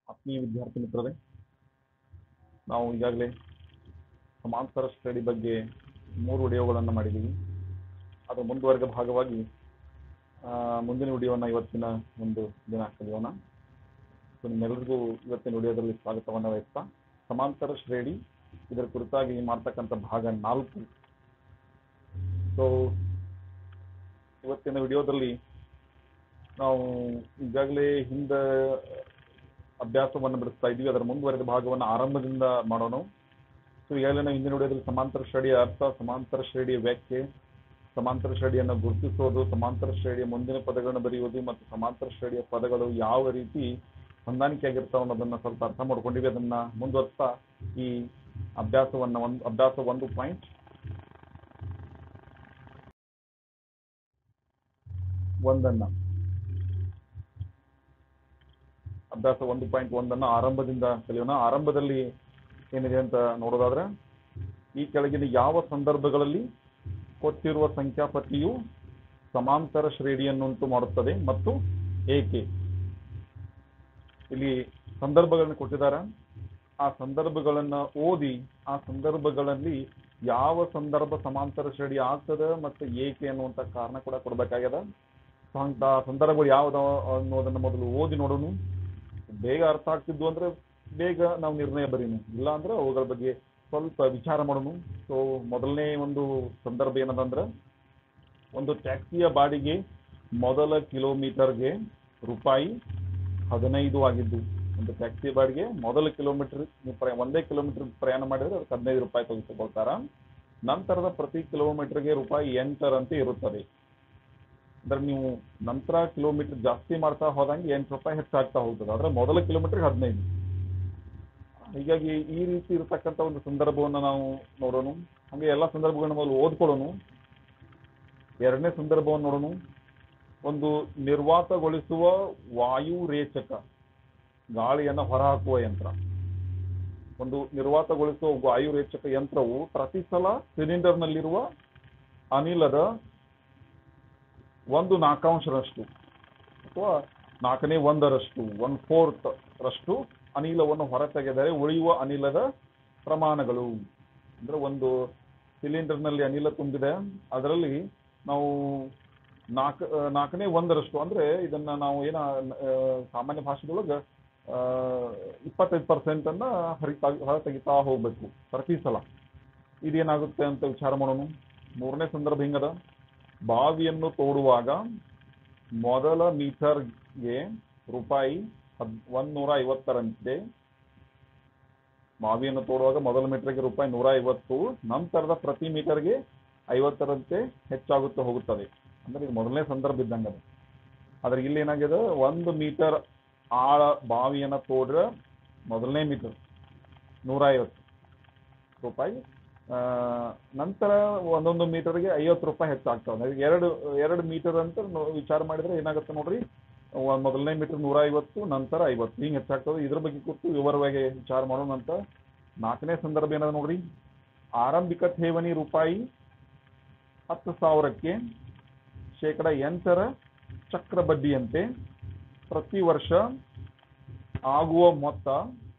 ಆತ್ಮೀಯ ವಿದ್ಯಾರ್ಥಿ ಮಿತ್ರರೇ ನಾವು ಈಗಾಗಲೇ ಸಮಾಂತರ ಸ್ಟಡಿ ಬಗ್ಗೆ ಮೂರು ವಿಡಿಯೋಗಳನ್ನು ಮಾಡಿದ್ದೀವಿ ಅದರ ಮುಂದುವರೆದ ಭಾಗವಾಗಿ ಆ, ಮುಂದಿನ ವಿಡಿಯೋನ ಇವತ್ತಿನ ಒಂದು ದಿನ ಕಲಿಯೋಣ ಸೊ ನಿಮ್ಮೆಲ್ಲರಿಗೂ ಇವತ್ತಿನ ವಿಡಿಯೋದಲ್ಲಿ ಸ್ವಾಗತವನ್ನು ವಹಿಸ್ತಾ ಸಮಾಂತರ ಶ್ರೇಣಿ ಇದರ ಕುರಿತಾಗಿ ಮಾಡ್ತಕ್ಕಂಥ ಭಾಗ ನಾಲ್ಕು ಸೊ ಇವತ್ತಿನ ವಿಡಿಯೋದಲ್ಲಿ ನಾವು ಈಗಾಗಲೇ ಹಿಂದೆ ಅಭ್ಯಾಸವನ್ನು ಬಿಡಿಸ್ತಾ ಇದ್ವಿ ಅದರ ಮುಂದುವರೆದ ಭಾಗವನ್ನು ಆರಂಭದಿಂದ ಮಾಡೋಣ ಸೊ ಈಗಾಗಲೇ ನಾವು ಹಿಂದಿನ ವಿಡಿಯೋದಲ್ಲಿ ಸಮಾಂತರ ಶ್ರೇಣಿಯ ಅರ್ಥ ಸಮಾಂತರ ಶ್ರೇಣಿಯ ವ್ಯಾಖ್ಯೆ ಸಮಾಂತರ ಶ್ರೇಣಿಯನ್ನು ಗುರುತಿಸೋದು ಸಮಾಂತರ ಶ್ರೇಣಿಯ ಮುಂದಿನ ಪದಗಳನ್ನು ಬರೆಯುವುದು ಮತ್ತು ಸಮಾಂತರ ಶ್ರೇಣಿಯ ಪದಗಳು ಯಾವ ರೀತಿ ಹೊಂದಾಣಿಕೆಯಾಗಿರ್ತಾವೆ ಅನ್ನೋದನ್ನ ಸ್ವಲ್ಪ ಅರ್ಥ ಮಾಡ್ಕೊಂಡಿವಿ ಅದನ್ನ ಮುಂದುವರಿಸ್ತಾ ಈ ಅಭ್ಯಾಸವನ್ನ ಒಂದು ಅಭ್ಯಾಸ ಒಂದು ಪಾಯಿಂಟ್ ಒಂದನ್ನ ಅಭ್ಯಾಸ ಒಂದು ಪಾಯಿಂಟ್ ಒಂದನ್ನ ಆರಂಭದಿಂದ ಕಲಿಯೋಣ ಆರಂಭದಲ್ಲಿ ಏನಿದೆ ಅಂತ ನೋಡೋದಾದ್ರೆ ಈ ಕೆಳಗಿನ ಯಾವ ಸಂದರ್ಭಗಳಲ್ಲಿ ಕೊಟ್ಟಿರುವ ಸಂಖ್ಯಾಪಟ್ಟಿಯು ಸಮಾಂತರ ಶ್ರೇಣಿಯನ್ನುಂಟು ಮಾಡುತ್ತದೆ ಮತ್ತು ಏಕೆ ಇಲ್ಲಿ ಸಂದರ್ಭಗಳನ್ನು ಕೊಟ್ಟಿದ್ದಾರೆ ಆ ಸಂದರ್ಭಗಳನ್ನ ಓದಿ ಆ ಸಂದರ್ಭಗಳಲ್ಲಿ ಯಾವ ಸಂದರ್ಭ ಸಮಾಂತರ ಶ್ರೇಣಿ ಆಗ್ತದೆ ಮತ್ತು ಏಕೆ ಅನ್ನುವಂಥ ಕಾರಣ ಕೂಡ ಕೊಡಬೇಕಾಗ್ಯದ ಸೊ ಅಂತ ಸಂದರ್ಭಗಳು ಯಾವ್ದು ಅನ್ನೋದನ್ನ ಮೊದಲು ಓದಿ ನೋಡೋಣ ಬೇಗ ಅರ್ಥ ಆಗ್ತಿದ್ವು ಅಂದ್ರೆ ಬೇಗ ನಾವು ನಿರ್ಣಯ ಬರೀನು ಇಲ್ಲ ಅಂದ್ರೆ ಅವುಗಳ ಬಗ್ಗೆ ಸ್ವಲ್ಪ ವಿಚಾರ ಮಾಡೋಣ ಸೊ ಮೊದಲನೇ ಒಂದು ಸಂದರ್ಭ ಏನದಂದ್ರೆ ಒಂದು ಟ್ಯಾಕ್ಸಿಯ ಬಾಡಿಗೆ ಮೊದಲ ಕಿಲೋಮೀಟರ್ಗೆ ರೂಪಾಯಿ ಹದಿನೈದು ಆಗಿದ್ದು ಒಂದು ಟ್ಯಾಕ್ಸಿ ಬಾಡಿಗೆ ಮೊದಲ ಕಿಲೋಮೀಟರ್ ನೀವು ಪ್ರಯ- ಒಂದೇ ಕಿಲೋಮೀಟರ್ ಪ್ರಯಾಣ ಮಾಡಿದ್ರೆ ಅದಕ್ಕೆ ಹದಿನೈದು ರೂಪಾಯಿ ತೆಗೆದುಕೊಳ್ತಾರ ನಂತರದ ಪ್ರತಿ ಕಿಲೋಮೀಟರ್ಗೆ ರೂಪಾಯಿ ಎಂಟರಂತೆ ಇರುತ್ತದೆ ಅಂದ್ರೆ ನೀವು ನಂತರ ಕಿಲೋಮೀಟರ್ ಜಾಸ್ತಿ ಮಾಡ್ತಾ ಹೋದಂಗೆ ಎಂಟು ರೂಪಾಯಿ ಹೆಚ್ಚಾಗ್ತಾ ಹೋಗ್ತದೆ ಆದ್ರೆ ಮೊದಲ ಕಿಲೋಮೀಟರ್ಗೆ ಹದಿನೈದು ಹೀಗಾಗಿ ಈ ರೀತಿ ಇರತಕ್ಕಂಥ ಒಂದು ಸಂದರ್ಭವನ್ನು ನಾವು ನೋಡೋಣ ಹಾಗೆ ಎಲ್ಲ ಸಂದರ್ಭಗಳನ್ನ ಮೊದಲು ಓದ್ಕೊಳ್ಳೋಣ ಎರಡನೇ ಸಂದರ್ಭವನ್ನು ನೋಡೋಣ ಒಂದು ನಿರ್ವಾತಗೊಳಿಸುವ ವಾಯು ರೇಚಕ ಗಾಳಿಯನ್ನು ಹೊರಹಾಕುವ ಯಂತ್ರ ಒಂದು ನಿರ್ವಾತಗೊಳಿಸುವ ವಾಯು ರೇಚಕ ಯಂತ್ರವು ಪ್ರತಿ ಸಲ ಸಿಲಿಂಡರ್ನಲ್ಲಿರುವ ಅನಿಲದ ಒಂದು ನಾಲ್ಕಾಂಶರಷ್ಟು ಅಥವಾ ನಾಲ್ಕನೇ ಒಂದರಷ್ಟು ಒನ್ ಫೋರ್ತ್ ರಷ್ಟು ಅನಿಲವನ್ನು ಹೊರತೆಗೆದರೆ ಉಳಿಯುವ ಅನಿಲದ ಪ್ರಮಾಣಗಳು ಅಂದ್ರೆ ಒಂದು ಸಿಲಿಂಡರ್ನಲ್ಲಿ ಅನಿಲ ತುಂಬಿದೆ ಅದರಲ್ಲಿ ನಾವು ನಾಲ್ಕು ನಾಲ್ಕನೇ ಒಂದರಷ್ಟು ಅಂದ್ರೆ ಇದನ್ನ ನಾವು ಏನ ಆ, ಸಾಮಾನ್ಯ ಭಾಷೆದೊಳಗೆ ಇಪ್ಪತ್ತೈದು ಪರ್ಸೆಂಟ್ ಅನ್ನ ಹರಿತಾ ಹೊರ ತೆಗಿತಾ ಹೋಗ್ಬೇಕು ಪ್ರತಿ ಸಲ ಇದೇನಾಗುತ್ತೆ ಅಂತ ವಿಚಾರ ಮಾಡೋಣ ಮೂರನೇ ಸಂದರ್ಭ ಹಿಂಗದ ಬಾವಿಯನ್ನು ತೋಡುವಾಗ ಮೊದಲ ಮೀಟರ್ಗೆ ರೂಪಾಯಿ ಹದ್ ಒಂದೂರ ಐವತ್ತರಂತೆ ಬಾವಿಯನ್ನು ತೋಡುವಾಗ ಮೊದಲ ಮೀಟರ್ಗೆ ರೂಪಾಯಿ ನೂರ ಐವತ್ತು ನಂತರದ ಪ್ರತಿ ಮೀಟರ್ಗೆ ಐವತ್ತರಂತೆ ಹೆಚ್ಚಾಗುತ್ತಾ ಹೋಗುತ್ತದೆ ಅಂದ್ರೆ ಇದು ಮೊದಲನೇ ಸಂದರ್ಭ ಇದ್ದಂಗೆ ಅದು ಆದ್ರೆ ಇಲ್ಲಿ ಏನಾಗಿದೆ ಒಂದು ಮೀಟರ್ ಆಳ ಬಾವಿಯನ್ನ ತೋಡ್ರೆ ಮೊದಲನೇ ಮೀಟರ್ ನೂರ ಐವತ್ತು ರೂಪಾಯಿ ಆ, ನಂತರ ಒಂದೊಂದು ಮೀಟರ್ಗೆ ಐವತ್ತು ರೂಪಾಯಿ ಹೆಚ್ಚಾಗ್ತವೆ ಎರಡು ಎರಡು ಮೀಟರ್ ಅಂತ ನೋ- ವಿಚಾರ ಮಾಡಿದ್ರೆ ಏನಾಗುತ್ತೆ ನೋಡ್ರಿ ಒಂದ್ ಮೊದಲನೇ ಮೀಟರ್ ನೂರ ಐವತ್ತು ನಂತರ ಐವತ್ತು ಹಿಂಗೆ ಹೆಚ್ಚಾಗ್ತದೆ ಇದ್ರ ಬಗ್ಗೆ ಕುರಿತು ವಿವರವಾಗಿ ವಿಚಾರ ಮಾಡೋಣ ಅಂತ ನಾಲ್ಕನೇ ಸಂದರ್ಭ ಏನದ ನೋಡ್ರಿ ಆರಂಭಿಕ ಠೇವಣಿ ರೂಪಾಯಿ ಹತ್ತು ಸಾವಿರಕ್ಕೆ ಶೇಕಡ ಎಂಟರ ಚಕ್ರ ಬಡ್ಡಿಯಂತೆ ಪ್ರತಿ ವರ್ಷ ಆಗುವ ಮೊತ್ತ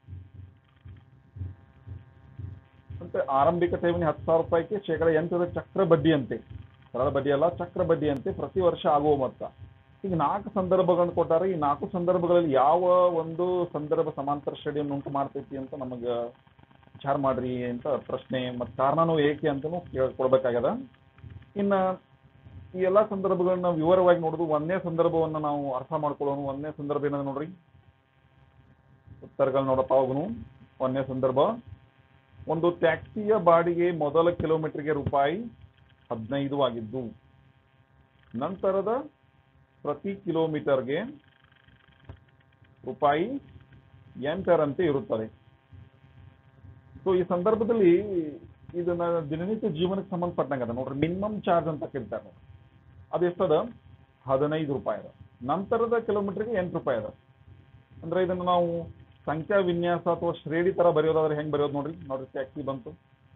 ಮತ್ತೆ ಆರಂಭಿಕ ಠೇವಣಿ ಹತ್ತು ಸಾವಿರ ರೂಪಾಯಿಗೆ ಶೇಕಡ ಎಂಟರ ಚಕ್ರ ಬಡ್ಡಿಯಂತೆ ಸರಳ ಬಡ್ಡಿ ಅಲ್ಲ ಚಕ್ರ ಬಡ್ಡಿಯಂತೆ ಪ್ರತಿ ವರ್ಷ ಆಗುವ ಮೊತ್ತ ಈಗ ನಾಲ್ಕು ಸಂದರ್ಭಗಳನ್ನು ಕೊಟ್ಟಾರೆ ಈ ನಾಲ್ಕು ಸಂದರ್ಭಗಳಲ್ಲಿ ಯಾವ ಒಂದು ಸಂದರ್ಭ ಸಮಾಂತರ ಶ್ರೇಣಿಯನ್ನು ಉಂಟು ಮಾಡ್ತೈತಿ ಅಂತ ನಮಗ ವಿಚಾರ ಮಾಡ್ರಿ ಅಂತ ಪ್ರಶ್ನೆ ಮತ್ತು ಕಾರಣನೂ ಏಕೆ ಅಂತನೂ ಕೇಳ್- ಕೊಡ್ಬೇಕಾಗ್ಯದ ಇನ್ನ ಈ ಎಲ್ಲಾ ಸಂದರ್ಭಗಳನ್ನ ವಿವರವಾಗಿ ನೋಡುದು ಒಂದೇ ಸಂದರ್ಭವನ್ನ ನಾವು ಅರ್ಥ ಮಾಡ್ಕೊಳ್ಳೋಣ ಒಂದೇ ಸಂದರ್ಭ ಏನದ ನೋಡ್ರಿ ಉತ್ತರಗಳು ನೋಡಪ್ಪ ಹೋಗುನು ಒಂದೇ ಸಂದರ್ಭ ಒಂದು ಟ್ಯಾಕ್ಸಿಯ ಬಾಡಿಗೆ ಮೊದಲ ಕಿಲೋಮೀಟರ್ಗೆ ರೂಪಾಯಿ ಹದಿನೈದು ಆಗಿದ್ದು ನಂತರದ ಪ್ರತಿ ಕಿಲೋಮೀಟರ್ಗೆ ರೂಪಾಯಿ ಎಂಟರಂತೆ ಇರುತ್ತದೆ ಸೊ ಈ ಸಂದರ್ಭದಲ್ಲಿ ಇದನ್ನ ದಿನನಿತ್ಯ ಜೀವನಕ್ಕೆ ಸಂಬಂಧಪಟ್ಟಂಗೆ ಅದ ನೋಡ್ರಿ ಮಿನಿಮಮ್ ಚಾರ್ಜ್ ಅಂತ ಕರೀತಾರೆ ನೋಡ್ರಿ ಅದು ಎಷ್ಟದ ಹದಿನೈದು ರೂಪಾಯಿ ಅದ ನಂತರದ ಕಿಲೋಮೀಟರ್ಗೆ ಎಂಟು ರೂಪಾಯಿ ಅದ ಅಂದ್ರೆ ಇದನ್ನ ನಾವು ಸಂಖ್ಯಾ ವಿನ್ಯಾಸ ಅಥವಾ ಶ್ರೇಣಿ ತರ ಬರೆಯೋದಾದ್ರೆ ಹೆಂಗ್ ಬರೆಯೋದು ನೋಡ್ರಿ ನೋಡ್ರಿ ಟ್ಯಾಕ್ಸಿ ಬಂತು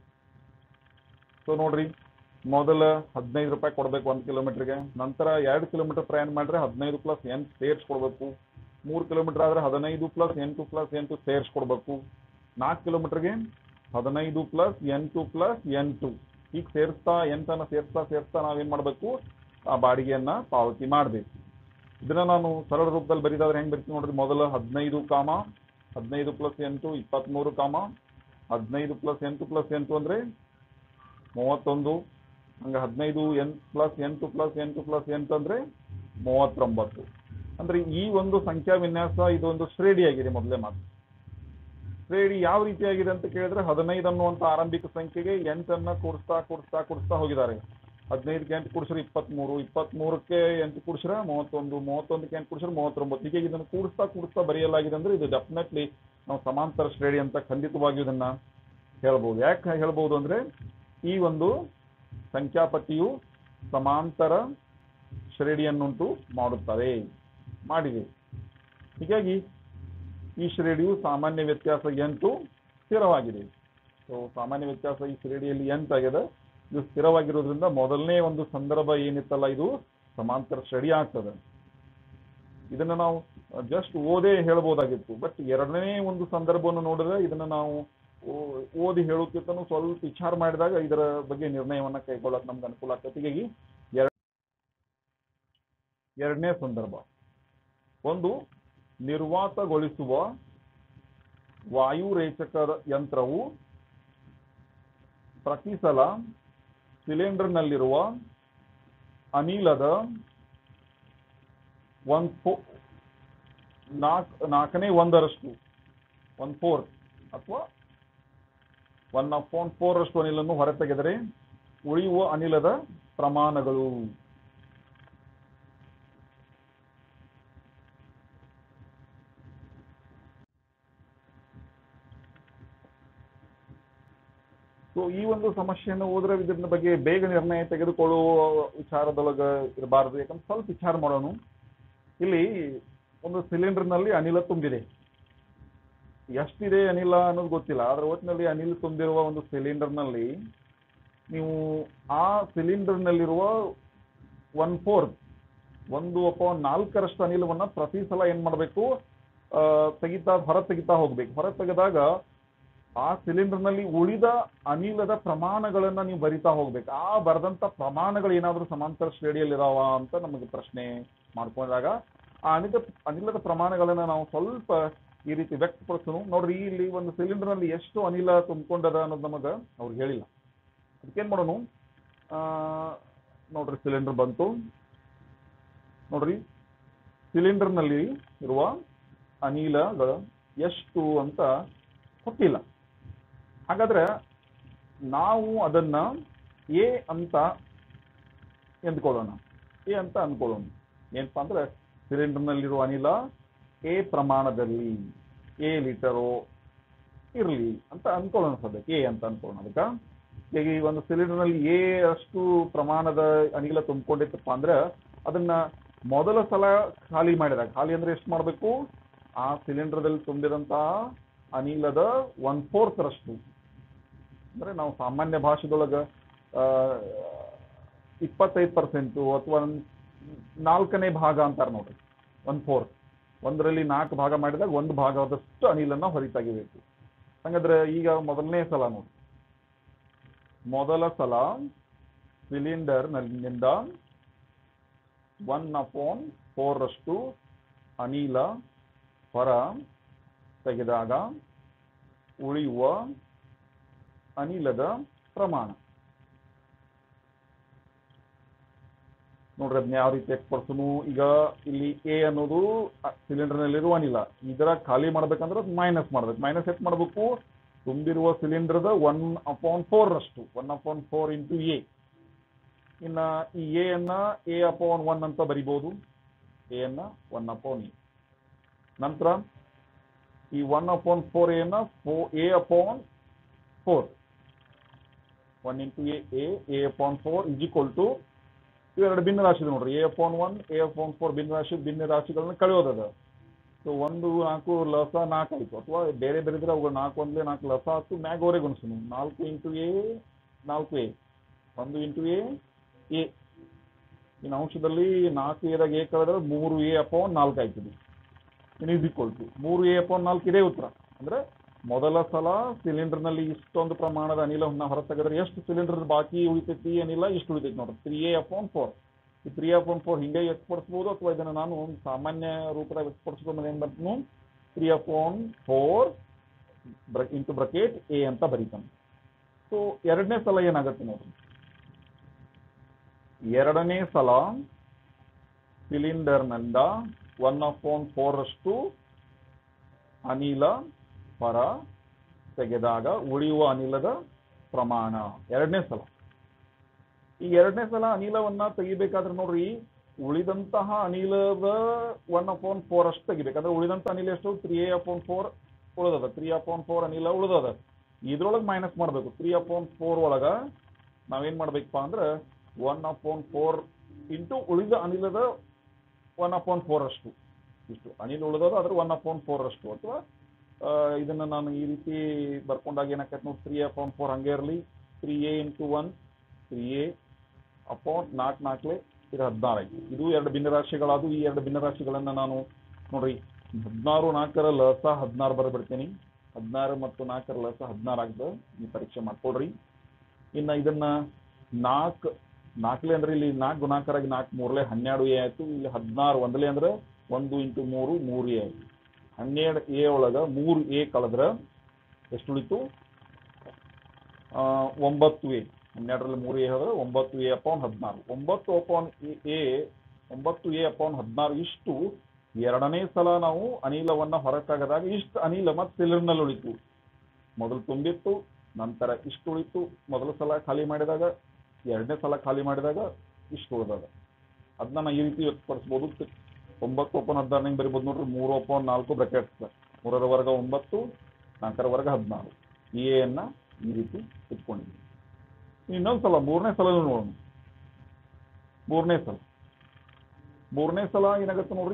ಸೊ ನೋಡ್ರಿ ಮೊದಲ ಹದಿನೈದು ರೂಪಾಯಿ ಕೊಡ್ಬೇಕು ಒಂದು ಕಿಲೋಮೀಟರ್ಗೆ ನಂತರ ಎರಡು ಕಿಲೋಮೀಟರ್ ಪ್ರಯಾಣ ಮಾಡಿದ್ರೆ ಹದಿನೈದು ಪ್ಲಸ್ ಎಂಟು ಸೇರ್ಸ್ ಕೊಡ್ಬೇಕು ಮೂರು ಕಿಲೋಮೀಟರ್ ಆದ್ರೆ ಹದಿನೈದು ಪ್ಲಸ್ ಎಂಟು ಪ್ಲಸ್ ಎಂಟು ಸೇರಿಸ್ಕೊಡ್ಬೇಕು ನಾಲ್ಕು ಕಿಲೋಮೀಟರ್ಗೆ ಹದಿನೈದು ಪ್ಲಸ್ ಎಂಟು ಪ್ಲಸ್ ಎಂಟು ಈಗ ಸೇರಿಸ್ತಾ ಎಂಟನ್ನು ಸೇರಿಸ್ತಾ ಸೇರಿಸ್ತಾ ನಾವೇನ್ ಮಾಡಬೇಕು ಆ ಬಾಡಿಗೆಯನ್ನ ಪಾವತಿ ಮಾಡಬೇಕು ಇದನ್ನ ನಾನು ಸರಳ ರೂಪದಲ್ಲಿ ಬರೀದಾದ್ರೆ ಹೆಂಗ್ ಬರ್ತೀನಿ ನೋಡ್ರಿ ಮೊದಲು ಹದಿನೈದು ಕಾಮ ಹದಿನೈದು ಪ್ಲಸ್ ಎಂಟು ಇಪ್ಪತ್ಮೂರು ಕಾಮ ಹದಿನೈದು ಪ್ಲಸ್ ಎಂಟು ಪ್ಲಸ್ ಎಂಟು ಅಂದ್ರೆ ಮೂವತ್ತೊಂದು ಹಂಗ ಹದಿನೈದು ಎಂಟು ಪ್ಲಸ್ ಎಂಟು ಪ್ಲಸ್ ಎಂಟು ಪ್ಲಸ್ ಎಂಟು ಅಂದ್ರೆ ಮೂವತ್ತೊಂಬತ್ತು ಅಂದ್ರೆ ಈ ಒಂದು ಸಂಖ್ಯಾ ವಿನ್ಯಾಸ ಇದೊಂದು ಶ್ರೇಣಿ ಆಗಿದೆ ಮೊದಲೇ ಮಾತು ಶ್ರೇಣಿ ಯಾವ ರೀತಿಯಾಗಿದೆ ಅಂತ ಕೇಳಿದ್ರೆ ಹದಿನೈದು ಅನ್ನುವಂತ ಆರಂಭಿಕ ಸಂಖ್ಯೆಗೆ ಎಂಟನ್ನ ಕೂಡಿಸ್ತಾ ಕೂಡಿಸ್ತಾ ಕೂಡಿಸ್ತಾ ಹೋಗಿದ್ದಾರೆ ಹದಿನೈದಕ್ಕೆ ಎಂಟು ಕೂಡಿಸ್ರೆ ಇಪ್ಪತ್ಮೂರು ಇಪ್ಪತ್ಮೂರಕ್ಕೆ ಎಂಟು ಕೂಡಿಸ್ರೆ ಮೂವತ್ತೊಂದು ಮೂವತ್ತೊಂದಕ್ಕೆ ಎಂಟು ಕೂಡಿಸ್ರೆ ಮೂವತ್ತೊಂಬತ್ತು ಹೀಗೆ ಇದನ್ನು ಕೂಡಿಸ್ತಾ ಕೂಡಿಸ್ತಾ ಬರೆಯಲಾಗಿದೆ ಅಂದ್ರೆ ಇದು ಡೆಫಿನೆಟ್ಲಿ ನಾವು ಸಮಾಂತರ ಶ್ರೇಣಿ ಅಂತ ಖಂಡಿತವಾಗಿ ಇದನ್ನ ಹೇಳ್ಬೋದು ಯಾಕೆ ಹೇಳ್ಬೋದು ಅಂದ್ರೆ ಈ ಒಂದು ಸಂಖ್ಯಾಪಟ್ಟಿಯು ಸಮಾಂತರ ಶ್ರೇಣಿಯನ್ನುಂಟು ಮಾಡುತ್ತವೆ ಮಾಡಿದೆ ಹೀಗಾಗಿ ಈ ಶ್ರೇಣಿಯು ಸಾಮಾನ್ಯ ವ್ಯತ್ಯಾಸ ಎಂಟು ಸ್ಥಿರವಾಗಿದೆ ಸೊ ಸಾಮಾನ್ಯ ವ್ಯತ್ಯಾಸ ಈ ಶ್ರೇಣಿಯಲ್ಲಿ ಎಂಟಾಗಿದೆ ಇದು ಸ್ಥಿರವಾಗಿರೋದ್ರಿಂದ ಮೊದಲನೇ ಒಂದು ಸಂದರ್ಭ ಏನಿತ್ತಲ್ಲ ಇದು ಸಮಾಂತರ ಶ್ರೇಣಿ ಆಗ್ತದೆ ಇದನ್ನ ನಾವು ಜಸ್ಟ್ ಓದೇ ಹೇಳ್ಬೋದಾಗಿತ್ತು ಬಟ್ ಎರಡನೇ ಒಂದು ಸಂದರ್ಭವನ್ನು ನೋಡಿದ್ರೆ ಇದನ್ನ ನಾವು ಓ- ಓದಿ ಹೇಳೋಕ್ಕಿಂತನೂ ಸ್ವಲ್ಪ ವಿಚಾರ ಮಾಡಿದಾಗ ಇದರ ಬಗ್ಗೆ ನಿರ್ಣಯವನ್ನ ಕೈಗೊಳ್ಳಕ್ ನಮ್ಗೆ ಅನುಕೂಲ ಆಗ್ತದೆ ಹೀಗಾಗಿ ಎರಡ್- ಎರಡನೇ ಸಂದರ್ಭ ಒಂದು ನಿರ್ವಾತಗೊಳಿಸುವ ವಾಯುರೇಚಕ ಯಂತ್ರವು ಪ್ರತಿ ಸಲ ಸಿಲಿಂಡರ್ನಲ್ಲಿರುವ ಅನಿಲದ ಒನ್ ಫೋ ನಾಲ್ಕು ನಾಲ್ಕನೇ ಒಂದರಷ್ಟು ಒನ್ ಫೋರ್ತ್ ಅಥವಾ ಒನ್ ಅಪಾಯಿಂಟ್ ಫೋರ್ ಅಷ್ಟು ಅನಿಲನ್ನು ಹೊರತೆಗೆದರೆ ಉಳಿಯುವ ಅನಿಲದ ಪ್ರಮಾಣಗಳು ಸೊ ಈ ಒಂದು ಸಮಸ್ಯೆಯನ್ನು ಓದ್ರೆ ಇದ್ರ ಬಗ್ಗೆ ಬೇಗ ನಿರ್ಣಯ ತೆಗೆದುಕೊಳ್ಳುವ ವಿಚಾರದೊಳಗ ಇರಬಾರದು ಯಾಕಂದ್ರೆ ಸ್ವಲ್ಪ ವಿಚಾರ ಮಾಡೋಣ ಇಲ್ಲಿ ಒಂದು ಸಿಲಿಂಡರ್ನಲ್ಲಿ ಅನಿಲ ತುಂಬಿದೆ ಎಷ್ಟಿದೆ ಅನಿಲ ಅನ್ನೋದು ಗೊತ್ತಿಲ್ಲ ಆದ್ರೆ ಒಟ್ಟಿನಲ್ಲಿ ಅನಿಲ ತುಂಬಿರುವ ಒಂದು ಸಿಲಿಂಡರ್ನಲ್ಲಿ ನೀವು ಆ ಸಿಲಿಂಡರ್ನಲ್ಲಿರುವ ಒನ್ ಫೋರ್ತ್ ಒಂದು ಅಪಾನ್ ನಾಲ್ಕರಷ್ಟು ಅನಿಲವನ್ನ ಪ್ರತಿ ಸಲ ಏನ್ ಮಾಡಬೇಕು ತೆಗಿತಾ ಹೊರ ತೆಗಿತಾ ಹೋಗ್ಬೇಕು ಹೊರ ತೆಗೆದಾಗ ಆ ಸಿಲಿಂಡರ್ನಲ್ಲಿ ಉಳಿದ ಅನಿಲದ ಪ್ರಮಾಣಗಳನ್ನ ನೀವು ಬರಿತಾ ಹೋಗ್ಬೇಕು ಆ ಬರೆದಂತ ಪ್ರಮಾಣಗಳು ಏನಾದ್ರೂ ಸಮಾಂತರ ಶ್ರೇಣಿಯಲ್ಲಿ ಇದಾವ ಅಂತ ನಮಗೆ ಪ್ರಶ್ನೆ ಮಾಡ್ಕೊಂಡಾಗ ಆ ಅನಿಲ ಅನಿಲದ ಪ್ರಮಾಣಗಳನ್ನ ನಾವು ಸ್ವಲ್ಪ ಈ ರೀತಿ ವ್ಯಕ್ತಪಡಿಸೋಣ ನೋಡ್ರಿ ಇಲ್ಲಿ ಒಂದು ಸಿಲಿಂಡರ್ ನಲ್ಲಿ ಎಷ್ಟು ಅನಿಲ ತುಂಬಿಕೊಂಡದ ಅನ್ನೋದು ನಮಗ ಅವ್ರು ಹೇಳಿಲ್ಲ ಅದಕ್ಕೇನ್ ಮಾಡೋಣ ಆ, ನೋಡ್ರಿ ಸಿಲಿಂಡರ್ ಬಂತು ನೋಡ್ರಿ ಸಿಲಿಂಡರ್ ನಲ್ಲಿ ಇರುವ ಅನಿಲಗಳು ಎಷ್ಟು ಅಂತ ಗೊತ್ತಿಲ್ಲ ಹಾಗಾದ್ರೆ ನಾವು ಅದನ್ನ ಎ ಅಂತ ಎಂದ್ಕೊಳ್ಳೋಣ ಎ ಅಂತ ಅನ್ಕೊಳ್ಳೋಣ ಏನಪ್ಪಾ ಅಂದ್ರೆ ಸಿಲಿಂಡರ್ ನಲ್ಲಿರುವ ಅನಿಲ ಎ ಪ್ರಮಾಣದಲ್ಲಿ ಎ ಲೀಟರು ಇರಲಿ ಅಂತ ಅನ್ಕೊಳ್ಳೋಣ ಸದ್ಯಕ್ಕೆ ಎ ಅಂತ ಅನ್ಕೊಳ್ಳೋಣ ಅದಕ್ಕೆ ಈಗ ಈ ಒಂದು ಸಿಲಿಂಡರ್ ನಲ್ಲಿ ಎ ಅಷ್ಟು ಪ್ರಮಾಣದ ಅನಿಲ ತುಂಬಿಕೊಂಡಿತ್ತಪ್ಪ ಅಂದ್ರೆ ಅದನ್ನ ಮೊದಲ ಸಲ ಖಾಲಿ ಮಾಡಿದಾಗ ಖಾಲಿ ಅಂದ್ರೆ ಎಷ್ಟು ಮಾಡಬೇಕು ಆ ಸಿಲಿಂಡರ್ದಲ್ಲಿ ತುಂಬಿದಂತಹ ಅನಿಲದ ಒನ್ ಫೋರ್ತ್ ರಷ್ಟು ಅಂದ್ರೆ ನಾವು ಸಾಮಾನ್ಯ ಭಾಷೆದೊಳಗ ಇಪ್ಪತ್ತೈದು ಪರ್ಸೆಂಟು ಅಥವಾ ನಾಲ್ಕನೇ ಭಾಗ ಅಂತಾರೆ ನೋಡ್ರಿ ಒನ್ ಫೋರ್ತ್ ಒಂದರಲ್ಲಿ ನಾಲ್ಕು ಭಾಗ ಮಾಡಿದಾಗ ಒಂದು ಭಾಗದಷ್ಟು ಅನಿಲನ್ನ ಹೊರತಾಗಿಬೇಕು ಹಂಗಾದ್ರೆ ಈಗ ಮೊದಲನೇ ಸಲ ನೋಡಿ ಮೊದಲ ಸಲ ಸಿಲಿಂಡರ್ ನಲ್ಲಿಂದ ಒನ್ ಅಪಾನ್ ಫೋರ್ ಅಷ್ಟು ಅನಿಲ ಹೊರ ತೆಗೆದಾಗ ಉಳಿಯುವ ಅನಿಲದ ಪ್ರಮಾಣ ನೋಡ್ರಿ ಅದನ್ನ ಯಾವ ರೀತಿ ಎಕ್ಸ್ಪರ್ಸನು ಈಗ ಇಲ್ಲಿ ಎ ಅನ್ನೋದು ಸಿಲಿಂಡರ್ ನಲ್ಲಿರುವ ಅನಿಲ ಇದರ ಖಾಲಿ ಮಾಡ್ಬೇಕಂದ್ರೆ ಮೈನಸ್ ಮಾಡ್ಬೇಕು ಮೈನಸ್ ಎಷ್ಟು ಮಾಡ್ಬೇಕು ತುಂಬಿರುವ ಸಿಲಿಂಡರ್ದ ಒನ್ ಅಪಾನ್ ಫೋರ್ ಅಷ್ಟು one upon four into a ಇನ್ನ ಈ ಎ ಅನ್ನ ಎ ಅಪಾನ್ ಒನ್ ಅಂತ ಬರಿಬಹುದು ಎ ಅನ್ನ ಒನ್ ಅಪಾನ್ ಎ ನಂತರ ಈ ಒನ್ ಅಪಾನ್ ಫೋರ್ ಎನ a upon four one into a a upon four is equal to ಇವೆರಡು ಭಿನ್ನ ರಾಶಿ ಇದೆ ನೋಡ್ರಿ a upon one a upon four ಭಿನ್ನ ರಾಶಿ ಭಿನ್ನ ರಾಶಿಗಳನ್ನ ಕಳೆಯೋದದ ಸೊ ಒಂದು ನಾಲ್ಕು ಲಸ ನಾಲ್ಕು ಆಯ್ತು ಅಥವಾ ಬೇರೆ ಬೇರೆ ಅವುಗಳು ನಾಲ್ಕು ಒಂದ್ಲೆ ನಾಲ್ಕು ಲಸ ಆಯ್ತು ಮ್ಯಾಗ್ವರೆಗೆ ಗುಣಿಸೋಣ ನಾಲ್ಕು ಇಂಟು ಎ ನಾಲ್ಕು ಎ ಒಂದು ಇಂಟು ಎ ಎ ಇನ್ನು ಅಂಶದಲ್ಲಿ ನಾಲ್ಕು ಎದಾಗ ಎ ಕಳೆದ್ರೆ ಮೂರು ಎ ಅಪಾನ್ ನಾಲ್ಕು ಆಯ್ತದೆ ಎನ್ ಈಸ್ ಈಕ್ವಲ್ ಟು ಮೂರು ಎ ಅಪಾನ್ ನಾಲ್ಕು ಇದೇ ಉತ್ತರ ಅಂದ್ರೆ ಮೊದಲ ಸಲ ಸಿಲಿಂಡರ್ನಲ್ಲಿ ಇಷ್ಟೊಂದು ಪ್ರಮಾಣದ ಅನಿಲವನ್ನು ಹೊರತೆಗೆದ್ರೆ ಎಷ್ಟು ಸಿಲಿಂಡರ್ ಬಾಕಿ ಉಳಿತೈತಿ ಏನಿಲ್ಲ ಇಷ್ಟು ಉಳಿತೈತಿ ನೋಡ್ರಿ ತ್ರೀ ಎ ಅಪಾನ್ ಫೋರ್ ಈ ತ್ರೀ ಅಪಾನ್ ಫೋರ್ ಹಿಂಗೆ ವ್ಯಕ್ತಪಡಿಸ್ಬೋದು ಅಥವಾ ಇದನ್ನು ನಾನು ಸಾಮಾನ್ಯ ರೂಪದಾಗ ವ್ಯಕ್ತಪಡಿಸ್ಕೊಂಡು ಏನು ಬರ್ತೀನಿ three upon four into bracket a ಅಂತ ಬರೀತಾನೆ ಸೊ ಎರಡನೇ ಸಲ ಏನಾಗುತ್ತೆ ನೋಡ್ರಿ ಎರಡನೇ ಸಲ ಸಿಲಿಂಡರ್ನಿಂದ ಒನ್ ಅಪಾನ್ ಫೋರ್ ಅಷ್ಟು ಅನಿಲ ಹೊರ ತೆಗೆದಾಗ ಉಳಿಯುವ ಅನಿಲದ ಪ್ರಮಾಣ ಎರಡನೇ ಸಲ ಈ ಎರಡನೇ ಸಲ ಅನಿಲವನ್ನ ತೆಗಿಬೇಕಾದ್ರೆ ನೋಡ್ರಿ ಉಳಿದಂತಹ ಅನಿಲದ ಒನ್ ಅಪಾನ್ ಫೋರ್ ಅಷ್ಟು ತೆಗಿಬೇಕಂದ್ರೆ ಉಳಿದಂತ ಅನಿಲ ಎಷ್ಟು ತ್ರೀ ಎ ಅಪಾನ್ ಫೋರ್ ಉಳಿದದ ತ್ರೀ ಅಪಾನ್ ಫೋರ್ ಅನಿಲ ಉಳಿದದ ಇದ್ರೊಳಗೆ ಮೈನಸ್ ಮಾಡಬೇಕು ತ್ರೀ ಅಪಾನ್ ಫೋರ್ ಒಳಗ ನಾವೇನ್ ಮಾಡ್ಬೇಕಪ್ಪ ಅಂದ್ರೆ ಒನ್ ಅಪಾನ್ ಫೋರ್ ಇಂಟು ಉಳಿದ ಅನಿಲದ ಒನ್ ಅಪಾನ್ ಫೋರ್ ಅಷ್ಟು ಇಷ್ಟು ಅನಿಲ ಉಳಿದದ ಅದ್ರ ಒನ್ ಅಪಾನ್ ಫೋರ್ ಅಷ್ಟು ಅಥವಾ ಆ, ಇದನ್ನ ನಾನು ಈ ರೀತಿ ಬರ್ಕೊಂಡಾಗ ಏನಾಕೈತೆ ನೋಡಿ ತ್ರೀ ಅಪಾನ್ ಫೋರ್ ಹಂಗೆ ಇರಲಿ three a into one three a upon ನಾಲ್ಕು ನಾಲ್ಕಲೆ ಇದು ಹದಿನಾರು ಆಯ್ತು ಇದು ಎರಡು ಭಿನ್ನರಾಶಿಗಳಾದು ಈ ಎರಡು ಭಿನ್ನರಾಶಿಗಳನ್ನ ನಾನು ನೋಡ್ರಿ ಹದಿನಾರು ನಾಲ್ಕರ ಲಸ ಹದಿನಾರು ಬರಬಿಡ್ತೀನಿ ಹದಿನಾರು ಮತ್ತು ನಾಲ್ಕರ ಲಸ ಹದಿನಾರು ಆಗ್ತದೆ ಈ ಪರೀಕ್ಷೆ ಮಾಡ್ಕೊಳ್ರಿ ಇನ್ನ ಇದನ್ನ ನಾಲ್ಕು ನಾಲ್ಕಲೆ ಅಂದ್ರೆ ಇಲ್ಲಿ ನಾಲ್ಕು ಗುಣಾಕಾರಾಗಿ ನಾಲ್ಕು ಮೂರಲೆ ಹನ್ನೆರಡು ಎ ಆಯ್ತು ಇಲ್ಲಿ ಹದಿನಾರು ಒಂದಲೆ ಅಂದ್ರೆ ಒಂದು ಇಂಟು ಮೂರು ಮೂರು ಎ ಆಯ್ತು ಹನ್ನೆರಡು ಎ ಒಳಗ ಮೂರು ಎ ಕಳೆದ್ರ ಎಷ್ಟು ಉಳಿತು ಆ, ಒಂಬತ್ತು ಎ ಹನ್ನೆರಡರಲ್ಲಿ ಮೂರು ಎ ಹೋದ್ರೆ ಒಂಬತ್ತು ಎ ಅಪಾನ್ ಹದಿನಾರು ಒಂಬತ್ತು ಅಪಾನ್ ಎ ಒಂಬತ್ತು ಎ ಅಪಾನ್ ಹದಿನಾರು ಇಷ್ಟು ಎರಡನೇ ಸಲ ನಾವು ಅನಿಲವನ್ನ ಹೊರತಾಗದಾಗ ಇಷ್ಟು ಅನಿಲ ಮತ್ತೆ ಸಿಲಿಂಡರ್ನಲ್ಲಿ ಉಳಿತು ಮೊದಲು ತುಂಬಿತ್ತು ನಂತರ ಇಷ್ಟು ಉಳಿತು ಮೊದಲ ಸಲ ಖಾಲಿ ಮಾಡಿದಾಗ ಎರಡನೇ ಸಲ ಖಾಲಿ ಮಾಡಿದಾಗ ಇಷ್ಟು ಉಳಿದಾಗ ಅದನ್ನ ನಾ ಈ ರೀತಿ ವ್ಯಕ್ತಪಡಿಸ್ಬೋದು ತಿ- ಒಂಬತ್ತು ಒಪ್ಪನ್ ಹದಿನಾರು ಹೆಂಗೆ ಬರಿಬೋದು ನೋಡ್ರಿ ಮೂರು ಒಪ್ಪನ್ ನಾಲ್ಕು ಬ್ರಾಕೆಟ್ಸ್ ಮೂರರ ವರ್ಗ ಒಂಬತ್ತು ನಾಲ್ಕರ ವರ್ಗ ಹದಿನಾರು ಈ ಅನ್ನ ಈ ರೀತಿ ಇಟ್ಕೊಂಡಿದ್ದೀವಿ ಇನ್ನೊಂದು ಸಲ ಮೂರನೇ ಸಲ ನೋಡೋಣ ಮೂರನೇ ಸಲ ಮೂರನೇ ಸಲ ಏನಾಗುತ್ತೆ ನೋಡ್ರಿ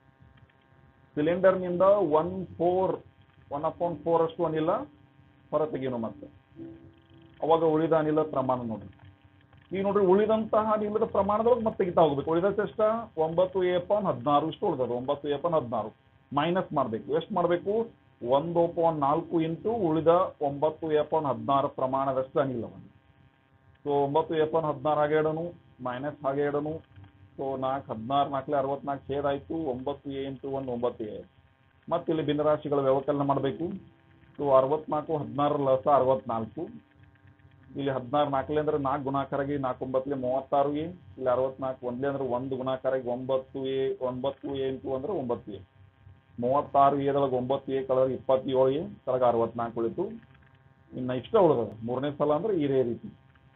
ಸಿಲಿಂಡರ್ನಿಂದ one four one upon four ಅಷ್ಟು ಅನಿಲ ಹೊರ ತೆಗೀನು ಮತ್ತೆ ಅವಾಗ ಉಳಿದ ಅನಿಲ ಪ್ರಮಾಣ ನೋಡ್ರಿ ಈಗ ನೋಡ್ರಿ ಉಳಿದಂತಹ ಅನಿಲದ ಪ್ರಮಾಣದೊಳಗೆ ಮತ್ತೆ ತೆಗಿತಾ ಹೋಗ್ಬೇಕು ಉಳಿದಷ್ಟು ಎಷ್ಟ ಒಂಬತ್ತು ಎ ಪಾನ್ ಹದಿನಾರು ಇಷ್ಟು ಉಳಿದದ ಒಂಬತ್ತು ಎ ಪಾನ್ ಹದಿನಾರು ಮೈನಸ್ ಮಾಡಬೇಕು ಎಷ್ಟು ಮಾಡಬೇಕು ಒಂದು ಪಾನ್ ನಾಲ್ಕು ಇಂಟು ಉಳಿದ ಒಂಬತ್ತು ಎ ಪಾನ್ ಹದಿನಾರು ಪ್ರಮಾಣದಷ್ಟು ಅನಿಲವನ್ನು ಸೊ ಒಂಬತ್ತು ಎ ಪಾನ್ ಹದಿನಾರು ಹಾಗೆ ಇಡೋನು ಮೈನಸ್ ಹಾಗೆ ಇಡೋನು ಸೊ ನಾಲ್ಕು ಹದಿನಾರು ನಾಲ್ಕಲೆ ಅರವತ್ನಾಲ್ಕು ಛೇದ್ ಆಯ್ತು ಒಂಬತ್ತು ಎ ಇಂಟು ಒಂದು ಒಂಬತ್ತು ಎ ಮತ್ತೆ ಇಲ್ಲಿ ಭಿನ್ನರಾಶಿಗಳ ವ್ಯವಕಲನ ಮಾಡಬೇಕು ಸೊ ಅರವತ್ನಾಲ್ಕು ಹದಿನಾರು ಲಸ ಅರವತ್ನಾಲ್ಕು ಇಲ್ಲಿ ಹದಿನಾರು ನಾಲ್ಕಲೆ ಅಂದ್ರೆ ನಾಲ್ಕು ಗುಣಾಕಾರಾಗಿ ನಾಲ್ಕು ಒಂಬತ್ತಲೆ ಮೂವತ್ತಾರು ಎ ಇಲ್ಲಿ ಅರವತ್ನಾಲ್ಕು ಒಂದೇ ಅಂದ್ರೆ ಒಂದು ಗುಣಾಕಾರಾಗಿ ಒಂಬತ್ತು ಎ ಒಂಬತ್ತು ಎ ಇಂಟು ಅಂದ್ರೆ ಒಂಬತ್ತು ಎ ಮೂವತ್ತಾರು ಎದೊಳಗೆ ಒಂಬತ್ತು ಎ ಕಳೆದ್ರೆ ಇಪ್ಪತ್ತೇಳು ಎ ಕೆಳಗೆ ಅರವತ್ನಾಲ್ಕು ಉಳಿತು ಇನ್ನು ಇಷ್ಟ ಉಳಿದದ ಮೂರನೇ ಸಲ ಅಂದ್ರೆ ಇದೇ ರೀತಿ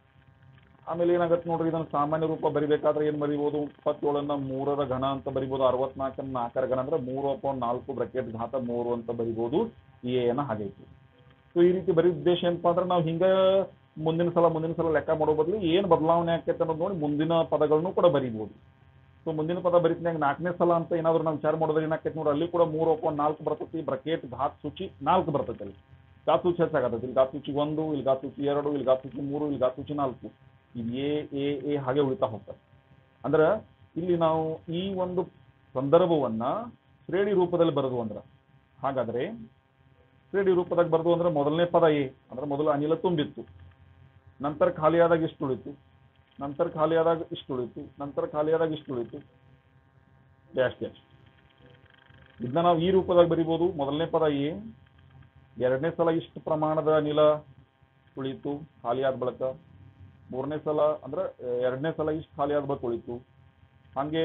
ಆಮೇಲೆ ಏನಾಗುತ್ತೆ ನೋಡ್ರಿ ಇದನ್ನ ಸಾಮಾನ್ಯ ರೂಪ ಬರಿಬೇಕಾದ್ರೆ ಏನ್ ಬರಿಬೋದು ಇಪ್ಪತ್ತೇಳನ್ನ ಮೂರರ ಘನ ಅಂತ ಬರಿಬೋದು ಅರವತ್ನಾಲ್ಕನ್ನ ನಾಲ್ಕರ ಘನ ಅಂದ್ರೆ ಮೂರು ಅಪಾನ್ ನಾಲ್ಕು ಬ್ರಕೆಟ್ ಘಾತ ಮೂರು ಅಂತ ಬರಿಬೋದು ಈ ಏನ ಹಾಗೈತಿ ಸೊ ಈ ರೀತಿ ಬರೀ ಉದ್ದೇಶ ಏನಪ್ಪಾ ಅಂದ್ರೆ ನಾವು ಹಿಂಗ ಮುಂದಿನ ಸಲ ಮುಂದಿನ ಸಲ ಲೆಕ್ಕ ಮಾಡೋ ಬದಲು ಏನ್ ಬದಲಾವಣೆ ಆಕೈತೆ ಅನ್ನೋದು ನೋಡಿ ಮುಂದಿನ ಪದಗಳನ್ನು ಕೂಡ ಬರಿಬೋದು ಸೊ ಮುಂದಿನ ಪದ ಬರೀತಿನಾಗ ನಾಲ್ಕನೇ ಸಲ ಅಂತ ಏನಾದ್ರು ನಾವು ವಿಚಾರ ಮಾಡೋದ್ರೆ ಏನಾಕೈತೆ ನೋಡ್ರಿ ಅಲ್ಲಿ ಕೂಡ ಮೂರು ಅಪಾನ್ ನಾಲ್ಕು ಬರ್ತೈತಿ ಬ್ರಕೆಟ್ ಘಾತ್ ಸೂಚಿ ನಾಲ್ಕು ಬರ್ತೈತಿ ಅಲ್ಲಿ ಘಾತ್ ಸೂಚಿ ಹೆಚ್ಚಾಗತ್ತೈತಿ ಇಲ್ಲಿ ಘಾತ್ ಸೂಚಿ ಒಂದು ಇಲ್ಲಿ ಘಾತ್ ಸೂಚಿ ಎರಡು ಇಲ್ಲಿ ಘಾತ್ ಸೂಚಿ ಮೂರು ಇಲ್ಲಿ ಘಾತ್ ಸೂಚಿ ನಾಲ್ಕು ಇದು ಎ ಎ ಎ ಹಾಗೆ ಉಳಿತಾ ಹೋಗ್ತದೆ ಅಂದ್ರೆ ಇಲ್ಲಿ ನಾವು ಈ ಒಂದು ಸಂದರ್ಭವನ್ನ ಶ್ರೇಣಿ ರೂಪದಲ್ಲಿ ಬರೆದು ಅಂದ್ರೆ ಹಾಗಾದ್ರೆ ಶ್ರೇಣಿ ರೂಪದಾಗ ಬರೆದು ಅಂದ್ರೆ ಮೊದಲನೇ ಪದ ಎ ಅಂದ್ರೆ ಮೊದಲು ಅನಿಲ ತುಂಬಿತ್ತು ನಂತರ ಖಾಲಿಯಾದಾಗ ಇಷ್ಟು ಉಳಿತು ನಂತರ ಖಾಲಿಯಾದಾಗ ಇಷ್ಟು ಉಳಿತು ನಂತರ ಖಾಲಿಯಾದಾಗ ಇಷ್ಟು ಉಳಿತು ಡ್ಯಾಶ್ ಡ್ಯಾಶ್ ಇದನ್ನ ನಾವು ಈ ರೂಪದಾಗ ಬರಿಬೋದು ಮೊದಲನೇ ಪದ ಎ ಎರಡನೇ ಸಲ ಇಷ್ಟು ಪ್ರಮಾಣದ ಅನಿಲ ಉಳಿತು ಖಾಲಿಯಾದ ಬಳಿಕ ಮೂರನೇ ಸಲ ಅಂದ್ರೆ ಆ, ಎರಡನೇ ಸಲ ಇಷ್ಟು ಖಾಲಿಯಾದ ಬಳಿಕ ಉಳಿತು ಹಾಗೆ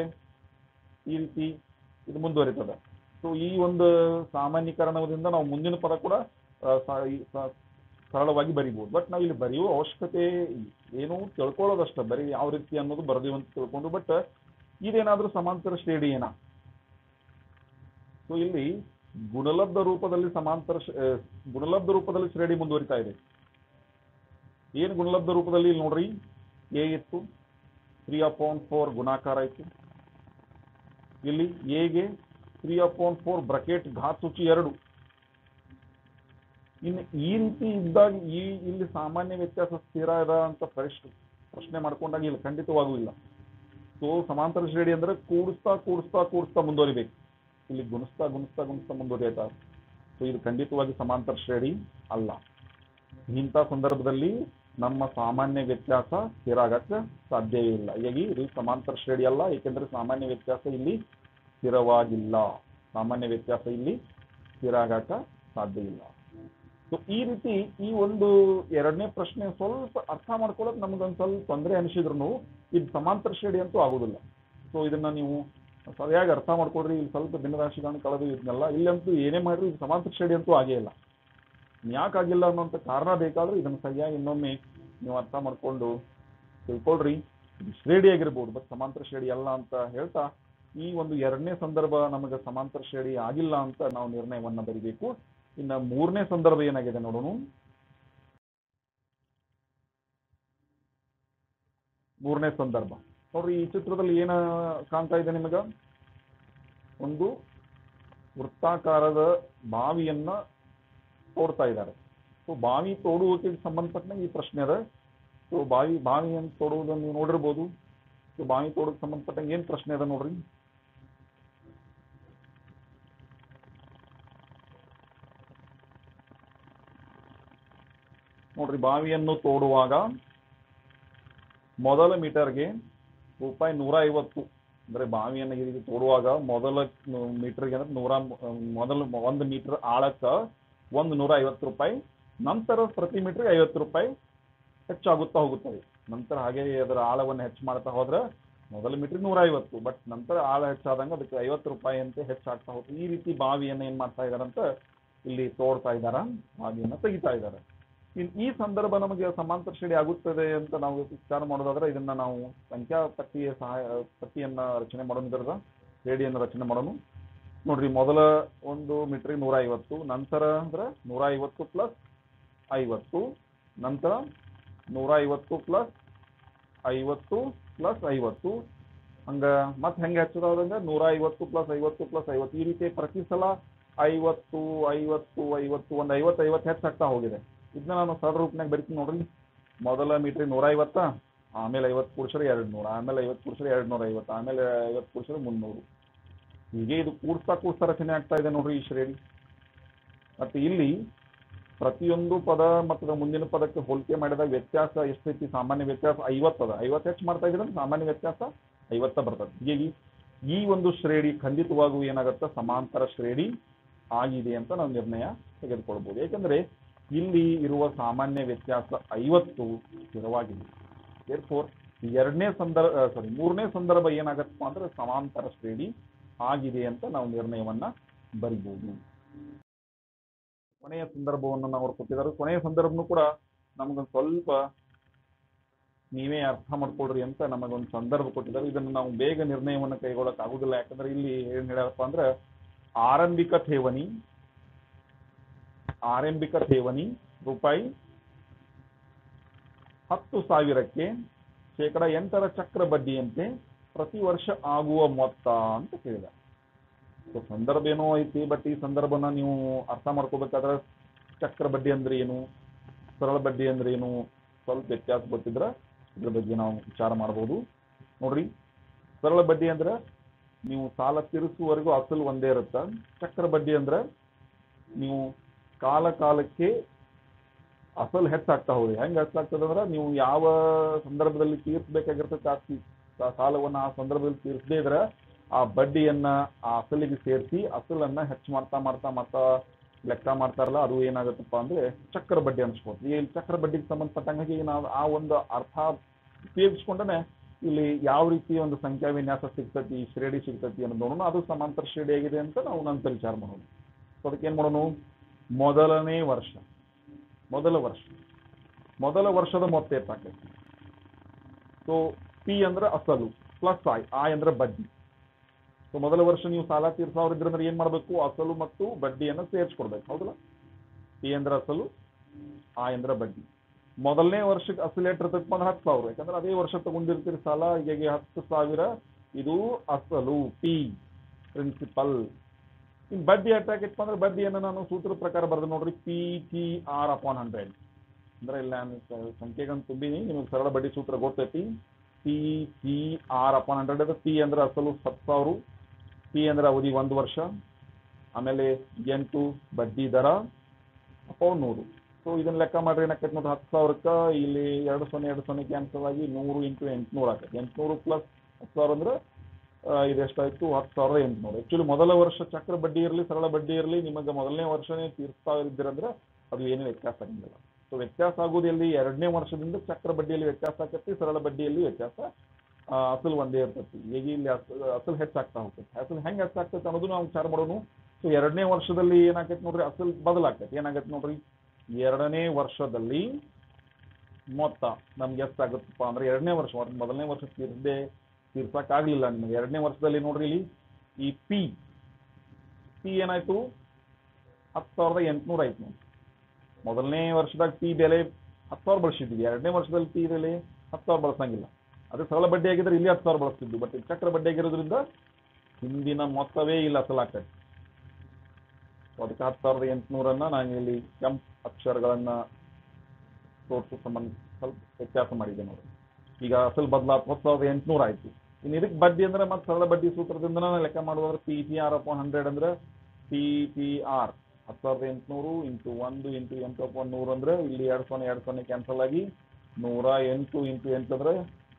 ಈ ರೀತಿ ಇದು ಮುಂದುವರಿತದೆ ಸೊ ಈ ಒಂದು ಸಾಮಾನ್ಯೀಕರಣದಿಂದ ನಾವು ಮುಂದಿನ ಪದ ಕೂಡ ಆ, ಸ- ಈ ಸ- ಸರಳವಾಗಿ ಬರಿಬೋದು ಬಟ್ ನಾವು ಇಲ್ಲಿ ಬರೆಯುವ ಅವಶ್ಯಕತೆ ಏನು ತಿಳ್ಕೊಳ್ಳೋದಷ್ಟೇ ಬರೀ ಯಾವ ರೀತಿ ಅನ್ನೋದು ಬರ್ದೀವಿ ಅಂತ ತಿಳ್ಕೊಂಡು ಬಟ್ ಇದೇನಾದ್ರೂ ಸಮಾಂತರ ಶ್ರೇಣಿ ಏನ ಸೊ ಇಲ್ಲಿ ಗುಣಲಬ್ಧ ರೂಪದಲ್ಲಿ ಸಮಾಂತರ ಶ್ರ- ಆ, ಗುಣಲಬ್ಧ ರೂಪದಲ್ಲಿ ಶ್ರೇಣಿ ಮುಂದುವರಿತಾ ಇದೆ ಏನು ಗುಣಲಬ್ಧ ರೂಪದಲ್ಲಿ ಇಲ್ಲಿ ನೋಡ್ರಿ ಎ ಇತ್ತು ತ್ರೀ ಅಪಾನ್ ಫೋರ್ ಗುಣಾಕಾರ ಇತ್ತು ಇಲ್ಲಿ ಎಗೆ ತ್ರೀ ಅಪಾನ್ ಫೋರ್ ಬ್ರಕೆಟ್ ಘಾತ್ ಸೂಚಿ ಎರಡು ಇನ್ನು ಈ ರೀತಿ ಇದ್ದಾಗ ಈ ಇಲ್ಲಿ ಸಾಮಾನ್ಯ ವ್ಯತ್ಯಾಸ ಸ್ಥಿರ ಅದ ಅಂತ ಪ್ರಶ್ನೆ ಪ್ರಶ್ನೆ ಮಾಡ್ಕೊಂಡಾಗ ಇಲ್ಲಿ ಖಂಡಿತವಾಗೂ ಇಲ್ಲ ಸೊ ಸಮಾಂತರ ಶ್ರೇಣಿ ಅಂದ್ರೆ ಕೂಡಿಸ್ತಾ ಕೂಡಿಸ್ತಾ ಕೂಡಿಸ್ತಾ ಮುಂದುವರಿಬೇಕು ಇಲ್ಲಿ ಗುಣಿಸ್ತಾ ಗುಣಿಸ್ತಾ ಗುಣಿಸ್ತಾ ಮುಂದುವರಿಯುತ್ತಾ ಸೊ ಇದು ಖಂಡಿತವಾಗಿ ಸಮಾಂತರ ಶ್ರೇಣಿ ಅಲ್ಲ ಇಂಥ ಸಂದರ್ಭದಲ್ಲಿ ನಮ್ಮ ಸಾಮಾನ್ಯ ವ್ಯತ್ಯಾಸ ಸ್ಥಿರ ಆಗಕ್ಕೆ ಸಾಧ್ಯವೇ ಇಲ್ಲ ಹೀಗಾಗಿ ಇದು ಸಮಾಂತರ ಶ್ರೇಣಿ ಅಲ್ಲ ಏಕೆಂದರೆ ಸಾಮಾನ್ಯ ವ್ಯತ್ಯಾಸ ಇಲ್ಲಿ ಸ್ಥಿರವಾಗಿಲ್ಲ ಸಾಮಾನ್ಯ ವ್ಯತ್ಯಾಸ ಇಲ್ಲಿ ಸ್ಥಿರ ಆಗಕ್ಕ ಸಾಧ್ಯ ಇಲ್ಲ ಸೊ ಈ ರೀತಿ ಈ ಒಂದು ಎರಡನೇ ಪ್ರಶ್ನೆ ಸ್ವಲ್ಪ ಅರ್ಥ ಮಾಡ್ಕೊಳ್ಳೋಕೆ ನಮಗೊಂದು ಸ್ವಲ್ಪ ತೊಂದರೆ ಅನಿಸಿದ್ರು ಇದು ಸಮಾಂತರ ಶ್ರೇಣಿ ಅಂತೂ ಆಗೋದಿಲ್ಲ ಸೊ ಇದನ್ನ ನೀವು ಸರಿಯಾಗಿ ಅರ್ಥ ಮಾಡ್ಕೊಳ್ರಿ ಇಲ್ಲಿ ಸ್ವಲ್ಪ ದಿನರಾಶಿಗಳನ್ನು ಕಳೆದು ಇದನ್ನೆಲ್ಲ ಇಲ್ಲಂತೂ ಏನೇ ಮಾಡ್ರಿ ಇದು ಸಮಾಂತರ ಶ್ರೇಣಿ ಅಂತೂ ಆಗೇ ಇಲ್ಲ ಯಾಕೆ ಆಗಿಲ್ಲ ಅನ್ನೋಂಥ ಕಾರಣ ಬೇಕಾದ್ರೆ ಇದನ್ನು ಸರಿಯಾಗಿ ಇನ್ನೊಮ್ಮೆ ನೀವು ಅರ್ಥ ಮಾಡ್ಕೊಂಡು ತಿಳ್ಕೊಳ್ರಿ ಇದು ಶ್ರೇಣಿ ಆಗಿರ್ಬೋದು ಬಟ್ ಸಮಾಂತರ ಶ್ರೇಣಿ ಅಲ್ಲ ಅಂತ ಹೇಳ್ತಾ ಈ ಒಂದು ಎರಡನೇ ಸಂದರ್ಭ ನಮಗೆ ಸಮಾಂತರ ಶ್ರೇಣಿ ಆಗಿಲ್ಲ ಅಂತ ನಾವು ನಿರ್ಣಯವನ್ನ ಬರಿಬೇಕು ಇನ್ನ ಮೂರನೇ ಸಂದರ್ಭ ಏನಾಗಿದೆ ನೋಡೋಣ ಮೂರನೇ ಸಂದರ್ಭ ನೋಡ್ರಿ ಈ ಚಿತ್ರದಲ್ಲಿ ಏನ ಕಾಣ್ತಾ ಇದೆ ನಿಮಗ ಒಂದು ವೃತ್ತಾಕಾರದ ಬಾವಿಯನ್ನ ತೋಡ್ತಾ ಇದ್ದಾರೆ ಸೊ ಬಾವಿ ತೋಡುವುದಕ್ಕೆ ಸಂಬಂಧಪಟ್ಟಂಗೆ ಈ ಪ್ರಶ್ನೆ ಅದ ಸೊ ಬಾವಿ ಬಾವಿಯನ್ನು ತೋಡುವುದನ್ನು ನೀವು ನೋಡಿರ್ಬೋದು ಸೊ ಬಾವಿ ತೋಡಕ್ಕೆ ಸಂಬಂಧಪಟ್ಟಂಗೆ ಏನ್ ಪ್ರಶ್ನೆ ಅದ ನೋಡ್ರಿ ನೋಡ್ರಿ ಬಾವಿಯನ್ನು ತೋಡುವಾಗ ಮೊದಲ ಮೀಟರ್ಗೆ ರೂಪಾಯಿ ನೂರ ಐವತ್ತು ಅಂದ್ರೆ ಬಾವಿಯನ್ನು ಈ ರೀತಿ ತೋಡುವಾಗ ಮೊದಲ ಮೀಟರ್ಗೆ ಅಂದ್ರೆ ನೂರ ಮೊದಲ ಒಂದು ಮೀಟರ್ ಆಳಕ್ಕ ಒಂದು ನೂರ ಐವತ್ತು ರೂಪಾಯಿ ನಂತರ ಪ್ರತಿ ಮೀಟರ್ಗೆ ಐವತ್ತು ರೂಪಾಯಿ ಹೆಚ್ಚಾಗುತ್ತಾ ಹೋಗುತ್ತದೆ ನಂತರ ಹಾಗೆ ಅದರ ಆಳವನ್ನು ಹೆಚ್ಚು ಮಾಡ್ತಾ ಹೋದ್ರೆ ಮೊದಲ ಮೀಟರ್ ನೂರ ಐವತ್ತು ಬಟ್ ನಂತರ ಆಳ ಹೆಚ್ಚಾದಂಗೆ ಅದಕ್ಕೆ ಐವತ್ತು ರೂಪಾಯಿ ಅಂತ ಹೆಚ್ಚಾಗ್ತಾ ಹೋಗುತ್ತೆ ಈ ರೀತಿ ಬಾವಿಯನ್ನು ಏನ್ ಮಾಡ್ತಾ ಇದಾರಂತ ಇಲ್ಲಿ ತೋಡ್ತಾ ಇದ್ದಾರ ಬಾವಿಯನ್ನ ತೆಗಿತಾ ಇದ್ದಾರೆ ಇನ್ ಈ ಸಂದರ್ಭ ನಮಗೆ ಸಮಾಂತರ ಶ್ರೇಣಿ ಆಗುತ್ತದೆ ಅಂತ ನಾವು ವಿಚಾರ ಮಾಡೋದಾದ್ರೆ ಇದನ್ನ ನಾವು ಸಂಖ್ಯಾ ಪಟ್ಟಿಯ ಸಹಾಯ ಪಟ್ಟಿಯನ್ನ ರಚನೆ ಮಾಡೋದ್ರದ ಶ್ರೇಣಿಯನ್ನು ರಚನೆ ಮಾಡೋಣ ನೋಡ್ರಿ ಮೊದಲ ಒಂದು ಮೀಟರ್ ನೂರ ಐವತ್ತು ನಂತರ ಅಂದ್ರೆ ನೂರ ಐವತ್ತು ಪ್ಲಸ್ ಐವತ್ತು ನಂತರ ನೂರ ಐವತ್ತು ಪ್ಲಸ್ ಐವತ್ತು ಪ್ಲಸ್ ಐವತ್ತು ಹಂಗ ಮತ್ತೆ ಹೆಂಗೆ ಹೆಚ್ಚೋದಂದ್ರೆ ನೂರ ಐವತ್ತು ಪ್ಲಸ್ ಐವತ್ತು ಪ್ಲಸ್ ಐವತ್ತು ಈ ರೀತಿ ಪ್ರತಿ ಸಲ ಐವತ್ತು ಐವತ್ತು ಐವತ್ತು ಒಂದು ಐವತ್ತು ಐವತ್ತು ಹೆಚ್ಚಾಗ್ತಾ ಹೋಗಿದೆ ಇದನ್ನ ನಾನು ಸರಳ ರೂಪನಾಗ ಬರಿತೀನಿ ನೋಡ್ರಿ ಮೊದಲ ಮೀಟ್ರಿ ನೂರ ಐವತ್ತ ಆಮೇಲೆ ಐವತ್ತು ಕೂಡ್ಸ್ರೆ ಎರಡು ನೂರು ಆಮೇಲೆ ಐವತ್ತು ಕೂಡ್ಸ್ರೆ ಎರಡು ನೂರ ಐವತ್ತು ಆಮೇಲೆ ಐವತ್ತು ಕೂಡ್ಸ್ರೆ ಮುನ್ನೂರು ಹೀಗೆ ಇದು ಕೂಡ್ಸ್ತಾ ಕೂಡ್ಸ್ತಾ ರಚನೆ ಆಗ್ತಾ ಇದೆ ನೋಡ್ರಿ ಈ ಶ್ರೇಣಿ ಮತ್ತೆ ಇಲ್ಲಿ ಪ್ರತಿಯೊಂದು ಪದ ಮತ್ತು ಅದರ ಮುಂದಿನ ಪದಕ್ಕೆ ಹೋಲಿಕೆ ಮಾಡಿದಾಗ ವ್ಯತ್ಯಾಸ ಎಷ್ಟೈತಿ ಸಾಮಾನ್ಯ ವ್ಯತ್ಯಾಸ ಐವತ್ತದ ಐವತ್ತು ಹೆಚ್ಚು ಮಾಡ್ತಾ ಇದ್ರೆ ಸಾಮಾನ್ಯ ವ್ಯತ್ಯಾಸ ಐವತ್ತ ಬರ್ತದೆ ಹೀಗಾಗಿ ಈ ಒಂದು ಶ್ರೇಣಿ ಖಂಡಿತವಾಗೂ ಏನಾಗುತ್ತೆ ಸಮಾಂತರ ಶ್ರೇಣಿ ಆಗಿದೆ ಅಂತ ನಾವು ನಿರ್ಣಯ ತೆಗೆದುಕೊಳ್ಬಹುದು ಯಾಕಂದ್ರೆ ಇಲ್ಲಿ ಇರುವ ಸಾಮಾನ್ಯ ವ್ಯತ್ಯಾಸ ಐವತ್ತು ಸ್ಥಿರವಾಗಿದೆ ಏರ್ಫೋರ್ ಎರಡನೇ ಸಂದರ್ಭ ಸಾರಿ ಮೂರನೇ ಸಂದರ್ಭ ಏನಾಗತ್ತಪ್ಪ ಅಂದ್ರೆ ಸಮಾಂತರ ಶ್ರೇಣಿ ಆಗಿದೆ ಅಂತ ನಾವು ನಿರ್ಣಯವನ್ನ ಬರಿಬಹುದು ಕೊನೆಯ ಸಂದರ್ಭವನ್ನು ನಾವು ಅವ್ರು ಕೊಟ್ಟಿದ್ದಾರೆ ಕೊನೆಯ ಸಂದರ್ಭನೂ ಕೂಡ ನಮಗೊಂದು ಸ್ವಲ್ಪ ನೀವೇ ಅರ್ಥ ಮಾಡ್ಕೊಳ್ರಿ ಅಂತ ನಮಗೊಂದು ಸಂದರ್ಭ ಕೊಟ್ಟಿದ್ದಾರೆ ಇದನ್ನು ನಾವು ಬೇಗ ನಿರ್ಣಯವನ್ನು ಕೈಗೊಳ್ಳಕ್ ಆಗುದಿಲ್ಲ ಯಾಕಂದ್ರೆ ಇಲ್ಲಿ ಏನ್ ಹೇಳ್ಯಾರಪ್ಪ ಅಂದ್ರೆ ಆರಂಭಿಕ ಠೇವಣಿ ಆರಂಭಿಕ ಠೇವಣಿ ರೂಪಾಯಿ ಹತ್ತು ಸಾವಿರಕ್ಕೆ ಶೇಕಡ ಎಂಟರ ಚಕ್ರ ಬಡ್ಡಿಯಂತೆ ಪ್ರತಿ ವರ್ಷ ಆಗುವ ಮೊತ್ತ ಅಂತ ಕೇಳಿದ ಸೊ ಸಂದರ್ಭ ಏನೋ ಐತಿ ಬಟ್ ಈ ಸಂದರ್ಭನ ನೀವು ಅರ್ಥ ಮಾಡ್ಕೋಬೇಕಾದ್ರೆ ಚಕ್ರ ಬಡ್ಡಿ ಅಂದ್ರೆ ಏನು ಸರಳ ಬಡ್ಡಿ ಅಂದ್ರೆ ಏನು ಸ್ವಲ್ಪ ವ್ಯತ್ಯಾಸ ಗೊತ್ತಿದ್ರೆ ಇದ್ರ ಬಗ್ಗೆ ನಾವು ವಿಚಾರ ಮಾಡ್ಬೋದು ನೋಡ್ರಿ ಸರಳ ಬಡ್ಡಿ ಅಂದ್ರೆ ನೀವು ಸಾಲ ತೀರಿಸುವವರೆಗೂ ಅಸಲು ಒಂದೇ ಇರುತ್ತೆ ಚಕ್ರ ಬಡ್ಡಿ ಅಂದ್ರೆ ನೀವು ಕಾಲ ಕಾಲಕ್ಕೆ ಅಸಲು ಹೆಚ್ಚಾಗ್ತಾ ಹೋಗಿ ಹೆಂಗ್ ಹೆಚ್ಚಾಗ್ತದೆ ಅಂದ್ರೆ ನೀವು ಯಾವ ಸಂದರ್ಭದಲ್ಲಿ ತೀರಿಸಬೇಕಾಗಿರ್ತದೆ ಆ ತೀ- ಆ ಸಾಲವನ್ನ ಆ ಸಂದರ್ಭದಲ್ಲಿ ತೀರಿಸದೇ ಇದ್ರೆ ಆ ಬಡ್ಡಿಯನ್ನ ಆ ಅಸಲಿಗೆ ಸೇರಿಸಿ ಅಸಲನ್ನ ಹೆಚ್ಚು ಮಾಡ್ತಾ ಮಾಡ್ತಾ ಮಾಡ್ತಾ ಲೆಕ್ಕ ಮಾಡ್ತಾರಲ್ಲ ಅದು ಏನಾಗುತ್ತಪ್ಪ ಅಂದ್ರೆ ಚಕ್ರ ಬಡ್ಡಿ ಅನ್ಸ್ಬೋದು ಈ ಚಕ್ರ ಬಡ್ಡಿಗೆ ಸಂಬಂಧಪಟ್ಟಂಗೆ ನಾವು ಆ ಒಂದು ಅರ್ಥ ಉಪಯೋಗಿಸ್ಕೊಂಡನೆ ಇಲ್ಲಿ ಯಾವ ರೀತಿ ಒಂದು ಸಂಖ್ಯಾ ವಿನ್ಯಾಸ ಸಿಗ್ತತಿ ಶ್ರೇಣಿ ಸಿಗ್ತತಿ ಅನ್ನೋದು ನೋಡೋಣ ಅದು ಸಮಾಂತರ ಶ್ರೇಣಿ ಆಗಿದೆ ಅಂತ ನಾವು ನಂತರ ವಿಚಾರ ಮಾಡೋಣ ಸೊ ಅದಕ್ಕೆ ಏನ್ ಮಾಡೋಣ ಮೊದಲನೇ ವರ್ಷ ಮೊದಲ ವರ್ಷ ಮೊದಲ ವರ್ಷದ ಮೊತ್ತ ಎಷ್ಟಾಗ್ತೈತಿ ಸೊ ಪಿ ಅಂದ್ರೆ ಅಸಲು ಪ್ಲಸ್ ಐ ಐ ಅಂದ್ರೆ ಬಡ್ಡಿ ಸೊ ಮೊದಲ ವರ್ಷ ನೀವು ಸಾಲ ತೀರ್ಸಾವ್ರ ಇದ್ರೆ ಏನ್ ಮಾಡ್ಬೇಕು ಅಸಲು ಮತ್ತು ಬಡ್ಡಿಯನ್ನ ಸೇರಿಸ್ಕೊಡ್ಬೇಕು ಹೌದಲ್ಲ ಪಿ ಅಂದ್ರೆ ಅಸಲು ಆ ಅಂದ್ರೆ ಬಡ್ಡಿ ಮೊದಲನೇ ವರ್ಷಕ್ಕೆ ಅಸಲು ಎಷ್ಟಿರ್ತೈತಪ್ಪ ಅಂದ್ರೆ ಹತ್ತು ಸಾವಿರ ಯಾಕಂದ್ರೆ ಅದೇ ವರ್ಷ ತಗೊಂಡಿರ್ತೀರಿ ಸಾಲ ಹೀಗಾಗಿ ಹತ್ತು ಸಾವಿರ ಇದು ಅಸಲು ಪಿ ಪ್ರಿನ್ಸಿಪಲ್ ಇನ್ ಬಡ್ಡಿ ಎಷ್ಟಾಗಿತ್ತು ಅಂದ್ರೆ ಬಡ್ಡಿಯನ್ನು ನಾನು ಸೂತ್ರದ ಪ್ರಕಾರ ಬರೆದು ನೋಡ್ರಿ P T R upon hundred ಅಂದ್ರೆ ಇಲ್ಲ ನಾನು ಸ- ಸಂಖ್ಯೆಗಳನ್ನು ತುಂಬಿನಿ ನಿಮಗೆ ಸರಳ ಬಡ್ಡಿ ಸೂತ್ರ ಗೊತ್ತೈತಿ P T R upon hundred ಅದು ಪಿ ಅಂದ್ರೆ ಅಸಲು ಹತ್ತು ಸಾವಿರ ಟಿ ಅಂದ್ರೆ ಅವಧಿ ಒಂದು ವರ್ಷ ಆಮೇಲೆ ಎಂಟು ಬಡ್ಡಿ ದರ ಅಪೌಂಡ್ ನೂರು ಸೊ ಇದನ್ನ ಲೆಕ್ಕ ಮಾಡ್ರಿ ಏನಾಕೈತೆ ನೋಡ್ರಿ ಹತ್ತು ಸಾವಿರಕ್ಕೆ ಇಲ್ಲಿ ಎರಡು ಸೊನ್ನೆ ಎರಡು ಸೊನ್ನೆ ಕ್ಯಾನ್ಸಲ್ ಆಗಿ ನೂರು ಇಂಟು ಎಂಟುನೂರು ಆಗತ್ತೆ ಎಂಟುನೂರು ಪ್ಲಸ್ ಹತ್ತು ಸಾವಿರ ಅಂದ್ರೆ ಆ, ಇದು ಎಷ್ಟಾಯ್ತು ಹತ್ತು ಸಾವಿರದ ಎಂಟುನೂರು ಆ್ಯಕ್ಚುಲಿ ಮೊದಲ ವರ್ಷ ಚಕ್ರ ಬಡ್ಡಿ ಇರಲಿ ಸರಳ ಬಡ್ಡಿ ಇರಲಿ ನಿಮಗೆ ಮೊದಲನೇ ವರ್ಷನೇ ತೀರಿಸ್ತಾ ಇದ್ದೀರಂದ್ರೆ ಅದು ಏನೂ ವ್ಯತ್ಯಾಸ ಆಗಿಲ್ಲ ಸೊ ವ್ಯತ್ಯಾಸ ಆಗೋದು ಎಲ್ಲಿ ಎರಡನೇ ವರ್ಷದಿಂದ ಚಕ್ರ ಬಡ್ಡಿಯಲ್ಲಿ ವ್ಯತ್ಯಾಸ ಆಕತಿ ಸರಳ ಬಡ್ಡಿಯಲ್ಲಿ ವ್ಯತ್ಯಾಸ ಆ, ಅಸಲು ಒಂದೇ ಇರ್ತೈತಿ ಈಗ ಇಲ್ಲಿ ಅಸಲು ಅಸಲು ಹೆಚ್ಚಾಗ್ತಾ ಹೋಗ್ತೈತಿ ಅಸಲು ಹೆಂಗೆ ಹೆಚ್ಚಾಗ್ತೈತೆ ಅನ್ನೋದು ನಾವು ವಿಚಾರ ಮಾಡೋನು ಸೊ ಎರಡನೇ ವರ್ಷದಲ್ಲಿ ಏನಾಗೈತೆ ನೋಡ್ರಿ ಅಸಲು ಬದಲಾಗ್ತೈತಿ ಏನಾಗೈತೆ ನೋಡ್ರಿ ಎರಡನೇ ವರ್ಷದಲ್ಲಿ ಮೊತ್ತ ನಮ್ಗೆ ಎಷ್ಟಾಗುತ್ತಪ್ಪ ಅಂದ್ರೆ ಎರಡನೇ ವರ್ಷ ಮೊದ್- ಮೊದಲನೇ ವರ್ಷ ತೀರ್ಸದೆ ತೀರ್ಸಕ್ಕಾಗ್ಲಿಲ್ಲ ನಿಮಗೆ ಎರಡನೇ ವರ್ಷದಲ್ಲಿ ನೋಡ್ರಿ ಇಲ್ಲಿ ಈ ಪಿ ಪಿ ಏನಾಯ್ತು ಹತ್ತು ಸಾವಿರದ ಎಂಟುನೂರ ಆಯ್ತು ನೋಡಿ ಮೊದಲನೇ ವರ್ಷದಾಗ ಪಿ ಬೆಲೆ ಹತ್ತು ಸಾವಿರ ಬಳಸಿದ್ವಿ ಎರಡನೇ ವರ್ಷದಲ್ಲಿ ಪಿ ಬೆಲೆ ಹತ್ತು ಸಾವಿರ ಬಳಸಂಗಿಲ್ಲ ಅದೇ ಸರಳ ಬಡ್ಡಿ ಆಗಿದ್ರೆ ಇಲ್ಲಿ ಹತ್ತು ಸಾವಿರ ಬಳಸ್ತಿದ್ವಿ ಬಟ್ ಚಕ್ರ ಬಡ್ಡಿ ಆಗಿರೋದ್ರಿಂದ ಹಿಂದಿನ ಮೊತ್ತವೇ ಇಲ್ಲ ಅಸಲಾಗ್ತದೆ ಅದಕ್ಕೆ ಹತ್ತು ಸಾವಿರದ ಎಂಟುನೂರನ್ನ ನಾನು ಇಲ್ಲಿ ಕೆಂಪ್ ಅಕ್ಷರಗಳನ್ನ ತೋರಿಸೋ ಸಂಬಂಧ ಸ್ವಲ್ಪ ವ್ಯತ್ಯಾಸ ಮಾಡಿದ್ದೆ ನೋಡಿ ಈಗ ಅಸಲು ಬದಲಾತ್ ಹತ್ತು ಸಾವಿರದ ಎಂಟುನೂರ ಆಯ್ತು ಇನ್ನು ಇದಕ್ಕೆ ಬಡ್ಡಿ ಅಂದ್ರೆ ಮತ್ತೆ ಸರಳ ಬಡ್ಡಿ ಸೂತ್ರದಿಂದ ನಾನು ಲೆಕ್ಕ ಮಾಡುವಾಗ P T R upon hundred ಅಂದ್ರೆ ಪಿ ಟಿ ಆರ್ ಹತ್ತು ಸಾವಿರದ ಎಂಟುನೂರು ಇಂಟು ಒಂದು ಇಂಟು ಎಂಟು ಅಪಾನ್ ನೂರು ಅಂದ್ರೆ ಇಲ್ಲಿ ಎರಡು ಸೊನ್ನೆ ಎರಡು ಸೊನ್ನೆ ಕ್ಯಾನ್ಸಲ್ ಆಗಿ ನೂರ ಎಂಟು ಇಂಟು ಎಂಟು ಅಂದ್ರೆ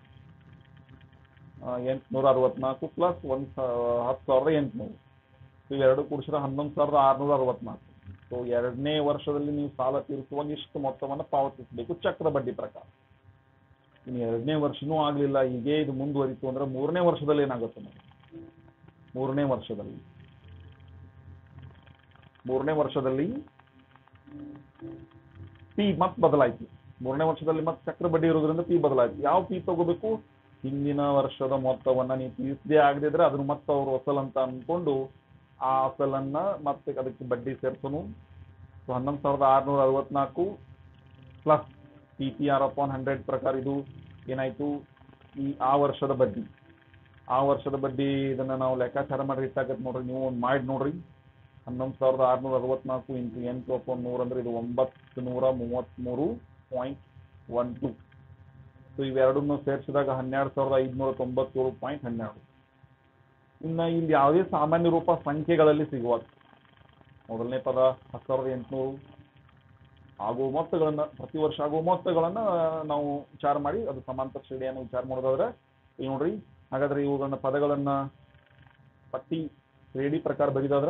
ಎಂಟುನೂರ ಅರವತ್ನಾಲ್ಕು ಪ್ಲಸ್ ಒಂದು ಹತ್ತು ಸಾವಿರದ ಎಂಟುನೂರು ಇವೆರಡು ಕೂಡಿಸಿದ್ರೆ ಹನ್ನೊಂದು ಸಾವಿರದ ಆರುನೂರ ಅರವತ್ನಾಲ್ಕು ಸೊ ಎರಡನೇ ವರ್ಷದಲ್ಲಿ ನೀವು ಸಾಲ ತೀರಿಸುವಾಗ ಇಷ್ಟು ಮೊತ್ತವನ್ನು ಪಾವತಿಸಬೇಕು ಚಕ್ರ ಬಡ್ಡಿ ಪ್ರಕಾರ ಇನ್ನು ಎರಡನೇ ವರ್ಷನೂ ಆಗಲಿಲ್ಲ ಹೀಗೆ ಇದು ಮುಂದುವರಿತು ಅಂದ್ರೆ ಮೂರನೇ ವರ್ಷದಲ್ಲಿ ಏನಾಗುತ್ತೆ ನೋಡಿ ಮೂರನೇ ವರ್ಷದಲ್ಲಿ ಮೂರನೇ ವರ್ಷದಲ್ಲಿ ಪಿ ಮತ್ ಬದಲಾಯ್ತು ಮೂರನೇ ವರ್ಷದಲ್ಲಿ ಮತ್ತೆ ಚಕ್ರ ಬಡ್ಡಿ ಇರೋದ್ರಿಂದ ಪಿ ಬದಲಾಯ್ತು ಯಾವ ಪಿ ತಗೋಬೇಕು ಹಿಂದಿನ ವರ್ಷದ ಮೊತ್ತವನ್ನ ನೀವು ತೀರಿಸದೇ ಆಗದಿದ್ರೆ ಅದನ್ನು ಮತ್ತೆ ಅವರು ಅಸಲ್ ಅಂತ ಅನ್ಕೊಂಡು ಆ ಅಸಲನ್ನ ಮತ್ತೆ ಅದಕ್ಕೆ ಬಡ್ಡಿ ಸೇರ್ಸೋನು ಸೊ ಹನ್ನೊಂದು ಸಾವಿರದ ಆರುನೂರ ಅರವತ್ನಾಲ್ಕು plus P P R upon hundred ಪ್ರಕಾರ ಇದು ಏನಾಯ್ತು ಈ ಆ ವರ್ಷದ ಬಡ್ಡಿ ಆ ವರ್ಷದ ಬಡ್ಡಿ ಇದನ್ನ ನಾವು ಲೆಕ್ಕಾಚಾರ ಮಾಡಿ ಇಟ್ಟಾಗತ್ತೆ ನೋಡ್ರಿ ನೀವು ಒಂದು ಮಾಡಿ ನೋಡ್ರಿ ಹನ್ನೊಂದು ಸಾವಿರದ ಆರುನೂರ ಅರವತ್ನಾಲ್ಕು ಇಂಟು ಎಂಟು ಅಪಾನ್ ನೂರು ಅಂದ್ರೆ ಇದು ಒಂಬತ್ತು ನೂರ ಮೂವತ್ತ್ಮೂರು ಪಾಯಿಂಟ್ ಒನ್ ಟು ಸೊ ಇವೆರಡನ್ನು ಸೇರಿಸಿದಾಗ ಹನ್ನೆರಡು ಸಾವಿರದ ಐದುನೂರ ತೊಂಬತ್ತೇಳು ಪಾಯಿಂಟ್ ಹನ್ನೆರಡು ಇನ್ನು ಇಲ್ಲಿ ಯಾವುದೇ ಸಾಮಾನ್ಯ ರೂಪ ಸಂಖ್ಯೆಗಳಲ್ಲಿ ಸಿಗುವ ಮೊದಲನೇ ಪದ ಹತ್ತು ಸಾವಿರದ ಎಂಟುನೂರು ಆಗುವ ಮೊತ್ತಗಳನ್ನ ಪ್ರತಿ ವರ್ಷ ಆಗುವ ಮೊತ್ತಗಳನ್ನ ನಾವು ವಿಚಾರ ಮಾಡಿ ಅದು ಸಮಾಂತರ ಶ್ರೇಣಿಯನ್ನು ವಿಚಾರ ಮಾಡೋದಾದ್ರೆ ಈಗ ನೋಡ್ರಿ ಹಾಗಾದ್ರೆ ಇವುಗಳನ್ನ ಪದಗಳನ್ನ ಪಟ್ಟಿ ಶ್ರೇಣಿ ಪ್ರಕಾರ ಬರೀದಾದ್ರೆ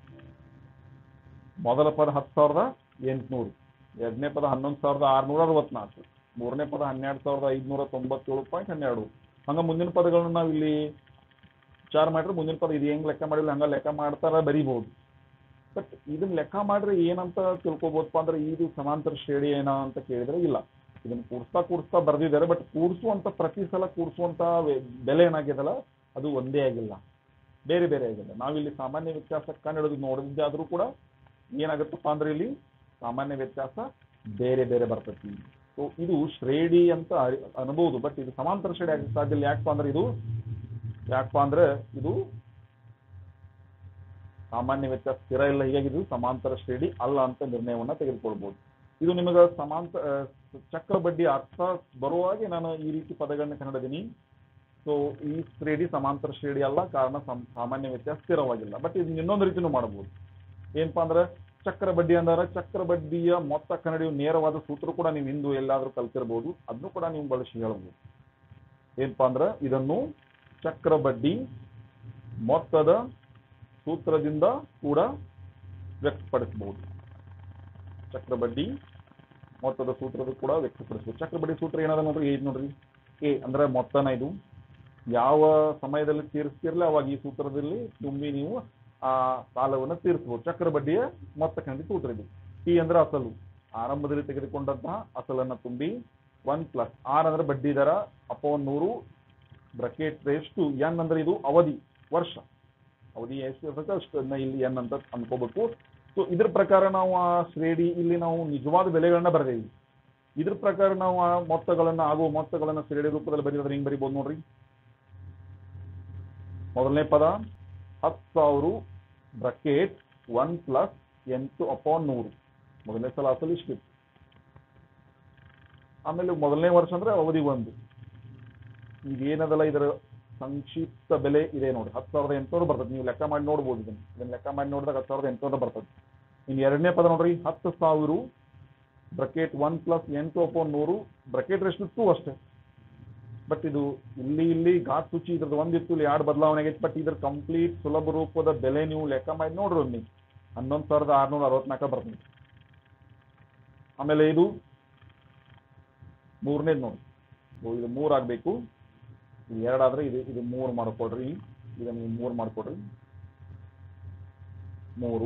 ಮೊದಲ ಪದ ಹತ್ತು ಸಾವಿರದ ಎಂಟುನೂರು ಎರಡನೇ ಪದ ಹನ್ನೊಂದು ಸಾವಿರದ ಆರುನೂರ ಅರವತ್ನಾಲ್ಕು ಮೂರನೇ ಪದ ಹನ್ನೆರಡು ಸಾವಿರದ ಐದುನೂರ ತೊಂಬತ್ತೇಳು ಪಾಯಿಂಟ್ ಹನ್ನೆರಡು ಹಂಗ ಮುಂದಿನ ಪದಗಳನ್ನ ನಾವು ಇಲ್ಲಿ ವಿಚಾರ ಮಾಡಿದ್ರೆ ಮುಂದಿನ ಪದ ಇದು ಹೆಂಗ್ ಲೆಕ್ಕ ಮಾಡಿಲ್ಲ ಹಂಗ ಲೆಕ್ಕ ಮಾಡ್ತಾರ ಬರೀಬಹುದು ಬಟ್ ಇದನ್ನ ಲೆಕ್ಕ ಮಾಡ್ರೆ ಏನಂತ ತಿಳ್ಕೊಬೋದಪ್ಪ ಅಂದ್ರೆ ಇದು ಸಮಾಂತರ ಶ್ರೇಣಿ ಏನ ಅಂತ ಕೇಳಿದ್ರೆ ಇಲ್ಲ ಇದನ್ನ ಕೂಡಿಸ್ತಾ ಕೂಡಿಸ್ತಾ ಬರ್ದಿದ್ದಾರೆ ಬಟ್ ಕೂಡಿಸುವಂತ ಪ್ರತಿ ಸಲ ಕೂಡಿಸುವಂತ ವೆ- ಬೆಲೆ ಏನಾಗಿದೆಲ್ಲ ಅದು ಒಂದೇ ಆಗಿಲ್ಲ ಬೇರೆ ಬೇರೆ ಆಗಿದೆ ನಾವಿಲ್ಲಿ ಸಾಮಾನ್ಯ ವ್ಯತ್ಯಾಸ ಕಂಡು ನೋಡಿದ್ದೆ ಆದ್ರೂ ಕೂಡ ಏನಾಗುತ್ತಪ್ಪ ಅಂದ್ರೆ ಇಲ್ಲಿ ಸಾಮಾನ್ಯ ವ್ಯತ್ಯಾಸ ಬೇರೆ ಬೇರೆ ಬರ್ತೈತಿ ಸೊ ಇದು ಶ್ರೇಣಿ ಅಂತ ಅರಿ- ಅನ್ಬೋದು ಬಟ್ ಇದು ಸಮಾಂತರ ಶ್ರೇಣಿ ಆಗಕ್ಕೆ ಸಾಧ್ಯ ಇಲ್ಲ ಯಾಕಪ್ಪ ಅಂದ್ರೆ ಇದು ಯಾಕಪ್ಪ ಅಂದ್ರೆ ಇದು ಸಾಮಾನ್ಯ ವ್ಯತ್ಯಾಸ ಸ್ಥಿರ ಇಲ್ಲ ಹೀಗಾಗಿ ಇದು ಸಮಾಂತರ ಶ್ರೇಣಿ ಅಲ್ಲ ಅಂತ ನಿರ್ಣಯವನ್ನ ತೆಗೆದುಕೊಳ್ಬಹುದು ಇದು ನಿಮಗೆ ಸಮಾಂತರ ಆ, ಚಕ್ರ ಬಡ್ಡಿ ಅರ್ಥ ಬರುವಾಗೆ ನಾನು ಈ ರೀತಿ ಪದಗಳನ್ನ ಕನ್ನಡದೀನಿ ಸೊ ಈ ಶ್ರೇಣಿ ಸಮಾಂತರ ಶ್ರೇಣಿ ಅಲ್ಲ ಕಾರಣ ಸಂ- ಸಾಮಾನ್ಯ ವ್ಯತ್ಯಾಸ ಸ್ಥಿರವಾಗಿಲ್ಲ ಬಟ್ ಇದು ಇನ್ನೊಂದು ರೀತಿನೂ ಮಾಡಬಹುದು ಏನಪ್ಪಾ ಅಂದ್ರೆ ಚಕ್ರ ಬಡ್ಡಿ ಅಂದ್ರೆ ಚಕ್ರ ಬಡ್ಡಿಯ ಮೊತ್ತ ಕನ್ನಡಿಯು ನೇರವಾದ ಸೂತ್ರ ಕೂಡ ನೀವು ಹಿಂದೂ ಎಲ್ಲಾದ್ರೂ ಕಲ್ತಿರ್ಬೋದು ಅದನ್ನು ಕೂಡ ನೀವು ಬಳಸಿ ಹೇಳ್ಬೋದು ಏನಪ್ಪಾ ಅಂದ್ರೆ ಇದನ್ನು ಚಕ್ರ ಬಡ್ಡಿ ಮೊತ್ತದ ಸೂತ್ರದಿಂದ ಕೂಡ ವ್ಯಕ್ತಪಡಿಸಬಹುದು ಚಕ್ರ ಬಡ್ಡಿ ಮೊತ್ತದ ಸೂತ್ರದ ಕೂಡ ವ್ಯಕ್ತಪಡಿಸಬಹುದು ಚಕ್ರ ಬಡ್ಡಿ ಸೂತ್ರ ಏನದ ನೋಡ್ರಿ ಏನ್ ನೋಡ್ರಿ ಎ ಅಂದ್ರೆ ಮೊತ್ತನ ಇದು ಯಾವ ಸಮಯದಲ್ಲಿ ತೀರಿಸ್ತಿರ್ಲಿ ಅವಾಗ ಈ ಸೂತ್ರದಲ್ಲಿ ತುಂಬಿ ನೀವು ಆ ಸಾಲವನ್ನು ತೀರಿಸಬಹುದು ಚಕ್ರ ಬಡ್ಡಿಯ ಮೊತ್ತ ಖಂಡಿತ ಸೂತ್ರ ಇದು ಟಿ ಅಂದ್ರೆ ಅಸಲು ಆರಂಭದಲ್ಲಿ ತೆಗೆದುಕೊಂಡಂತಹ ಅಸಲನ್ನ ತುಂಬಿ ಒನ್ ಪ್ಲಸ್ ಆರ್ ಅಂದ್ರೆ ಬಡ್ಡಿ ದರ ಅಪೋನ್ ನೂರು ಬ್ರಕೆಟ್ ಎಷ್ಟು ಎನ್ ಅಂದ್ರೆ ಇದು ಅವಧಿ ವರ್ಷ ಅವಧಿ ಎಷ್ಟು ಇರ್ತೈತೆ ಅಷ್ಟನ್ನ ಇಲ್ಲಿ ಎನ್ ಅಂತ ಅನ್ಕೋಬೇಕು ಸೊ ಇದ್ರ ಪ್ರಕಾರ ನಾವು ಆ ಶ್ರೇಣಿ ಇಲ್ಲಿ ನಾವು ನಿಜವಾದ ಬೆಲೆಗಳನ್ನ ಬರೆದೇವಿ ಇದ್ರ ಪ್ರಕಾರ ನಾವು ಆ ಮೊತ್ತಗಳನ್ನ ಆಗುವ ಮೊತ್ತಗಳನ್ನ ಶ್ರೇಣಿ ರೂಪದಲ್ಲಿ ಬರೀದ್ರೆ ಹಿಂಗ್ ಬರಿಬೋದು ನೋಡ್ರಿ ಮೊದಲನೇ ಪದ ಹತ್ತು ಸಾವಿರ ಬ್ರಕೆಟ್ ಒನ್ ಪ್ಲಸ್ ಎಂಟು ಅಪಾನ್ ನೂರು ಮೊದಲನೇ ಸಲ ಅಸಲು ಇಷ್ಟಿತ್ತು ಆಮೇಲೆ ಮೊದಲನೇ ವರ್ಷ ಅಂದ್ರೆ ಅವಧಿ ಒಂದು ಈಗ ಏನದಲ್ಲ ಇದರ ಸಂಕ್ಷಿಪ್ತ ಬೆಲೆ ಇದೆ ನೋಡಿ ಹತ್ತು ಸಾವಿರದ ಎಂಟುನೂರು ಬರ್ತದೆ ನೀವು ಲೆಕ್ಕ ಮಾಡಿ ನೋಡ್ಬೋದು ಇದನ್ನ ಇದನ್ನ ಲೆಕ್ಕ ಮಾಡಿ ನೋಡಿದಾಗ ಹತ್ತು ಸಾವಿರದ ಎಂಟುನೂರು ಬರ್ತದೆ ಇನ್ನು ಎರಡನೇ ಪದ ನೋಡ್ರಿ ಹತ್ತು ಸಾವಿರ ಬ್ರಕೆಟ್ ಒನ್ ಪ್ಲಸ್ ಎಂಟು ಅಪೋನ್ ನೂರು ಬ್ರಕೆಟ್ ರೆಸ್ಟ್ ಟೂ ಅಷ್ಟೇ ಬಟ್ ಇದು ಇಲ್ಲಿ ಇಲ್ಲಿ ಘಾತ್ ಸೂಚಿ ಇದ್ರದ್ದು ಒಂದಿತ್ತು ಇಲ್ಲಿ ಎರಡು ಬದಲಾವಣೆ ಆಗೈತೆ ಬಟ್ ಇದ್ರ ಕಂಪ್ಲೀಟ್ ಸುಲಭ ರೂಪದ ಬೆಲೆ ನೀವು ಲೆಕ್ಕ ಮಾಡಿ ನೋಡ್ರಿ ಒಮ್ಮೆ ಹನ್ನೊಂದು ಸಾವಿರದ ಆರುನೂರ ಅರವತ್ನಾಲ್ಕು ಬರ್ತದೆ ಆಮೇಲೆ ಇದು ಮೂರನೇದು ನೋಡಿ ಓ, ಇದು ಮೂರು ಆಗಬೇಕು ಇದು ಎರಡಾದ್ರೆ ಇದು ಇದು ಮೂರು ಮಾಡ್ಕೊಡ್ರಿ ಇದನ್ನ ನೀವು ಮೂರು ಮಾಡ್ಕೊಡ್ರಿ ಮೂರು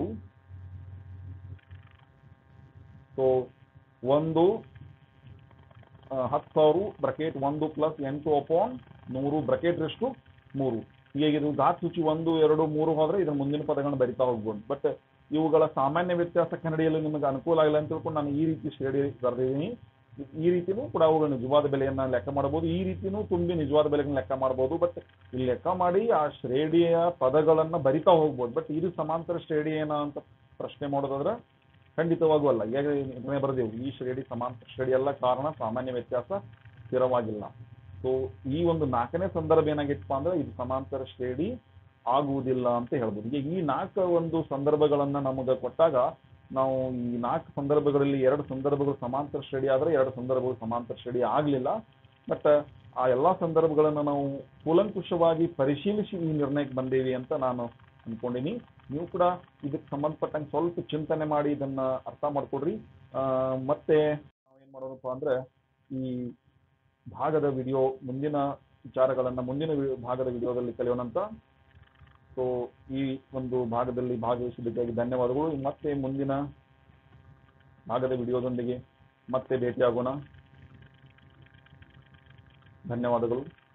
ಸೊ ಒಂದು ಆ, ಹತ್ತು ಸಾವಿರ ಬ್ರಕೆಟ್ ಒಂದು ಪ್ಲಸ್ ಎಂಟು ಅಪಾನ್ ನೂರು ಬ್ರಕೆಟ್ ಎಷ್ಟು ಮೂರು ಈಗ ಇದು ಘಾತ್ ಸೂಚಿ ಒಂದು ಎರಡು ಮೂರು ಹೋದ್ರೆ ಇದರ ಮುಂದಿನ ಪದಗಳನ್ನು ಬರಿತಾ ಹೋಗ್ಬೋದು ಬಟ್ ಇವುಗಳ ಸಾಮಾನ್ಯ ವ್ಯತ್ಯಾಸ ಕನ್ನಡಿಯಲ್ಲಿ ನಿಮಗೆ ಅನುಕೂಲ ಆಗಿಲ್ಲ ಅಂತ ತಿಳ್ಕೊಂಡು ನಾನು ಈ ರೀತಿ ಶ್ರೇಣಿ ಬರೆದಿದ್ದೀನಿ ಈ ರೀತಿನೂ ಕೂಡ ಅವುಗಳ ನಿಜವಾದ ಬೆಲೆಯನ್ನ ಲೆಕ್ಕ ಮಾಡಬಹುದು ಈ ರೀತಿನೂ ತುಂಬಿ ನಿಜವಾದ ಬೆಲೆಗಳನ್ನ ಲೆಕ್ಕ ಮಾಡಬಹುದು ಬಟ್ ಇಲ್ಲಿ ಲೆಕ್ಕ ಮಾಡಿ ಆ ಶ್ರೇಣಿಯ ಪದಗಳನ್ನ ಬರಿತಾ ಹೋಗ್ಬೋದು ಬಟ್ ಇದು ಸಮಾಂತರ ಶ್ರೇಣಿ ಏನ ಅಂತ ಪ್ರಶ್ನೆ ಮಾಡೋದಾದ್ರೆ ಖಂಡಿತವಾಗೂ ಅಲ್ಲ ಈಗ ಇದನ್ನೇ ಬರೆದೆವು ಈ ಶ್ರೇಣಿ ಸಮಾಂತರ ಶ್ರೇಣಿ ಎಲ್ಲ ಕಾರಣ ಸಾಮಾನ್ಯ ವ್ಯತ್ಯಾಸ ಸ್ಥಿರವಾಗಿಲ್ಲ ಸೊ ಈ ಒಂದು ನಾಲ್ಕನೇ ಸಂದರ್ಭ ಏನಾಗಿತ್ತಪ್ಪ ಅಂದ್ರೆ ಇದು ಸಮಾಂತರ ಶ್ರೇಣಿ ಆಗುವುದಿಲ್ಲ ಅಂತ ಹೇಳ್ಬೋದು ಈಗ ಈ ನಾಲ್ಕು ಒಂದು ಸಂದರ್ಭಗಳನ್ನ ನಮಗೆ ಕೊಟ್ಟಾಗ ನಾವು ಈ ನಾಲ್ಕು ಸಂದರ್ಭಗಳಲ್ಲಿ ಎರಡು ಸಂದರ್ಭಗಳು ಸಮಾಂತರ ಶ್ರೇಣಿ ಆದ್ರೆ ಎರಡು ಸಂದರ್ಭಗಳು ಸಮಾಂತರ ಶ್ರೇಣಿ ಆಗಲಿಲ್ಲ ಬಟ್ ಆ ಎಲ್ಲಾ ಸಂದರ್ಭಗಳನ್ನ ನಾವು ಕೂಲಂಕುಷವಾಗಿ ಪರಿಶೀಲಿಸಿ ಈ ನಿರ್ಣಯಕ್ಕೆ ಬಂದೇವಿ ಅಂತ ನಾನು ಅನ್ಕೊಂಡಿನಿ ನೀವು ಕೂಡ ಇದಕ್ಕೆ ಸಂಬಂಧಪಟ್ಟಂಗೆ ಸ್ವಲ್ಪ ಚಿಂತನೆ ಮಾಡಿ ಇದನ್ನ ಅರ್ಥ ಮಾಡ್ಕೊಡ್ರಿ ಆ, ಮತ್ತೆ ನಾವು ಏನ್ ಮಾಡೋಣಪ್ಪ ಅಂದ್ರೆ ಈ ಭಾಗದ ವಿಡಿಯೋ ಮುಂದಿನ ವಿಚಾರಗಳನ್ನ ಮುಂದಿನ ವಿ- ಭಾಗದ ವಿಡಿಯೋದಲ್ಲಿ ಕಲಿಯೋಣಂತ ಸೊ ಈ ಒಂದು ಭಾಗದಲ್ಲಿ ಭಾಗವಹಿಸಿದ್ದಕ್ಕಾಗಿ ಧನ್ಯವಾದಗಳು ಮತ್ತೆ ಮುಂದಿನ ಭಾಗದ ವಿಡಿಯೋದೊಂದಿಗೆ ಮತ್ತೆ ಭೇಟಿಯಾಗೋಣ ಧನ್ಯವಾದಗಳು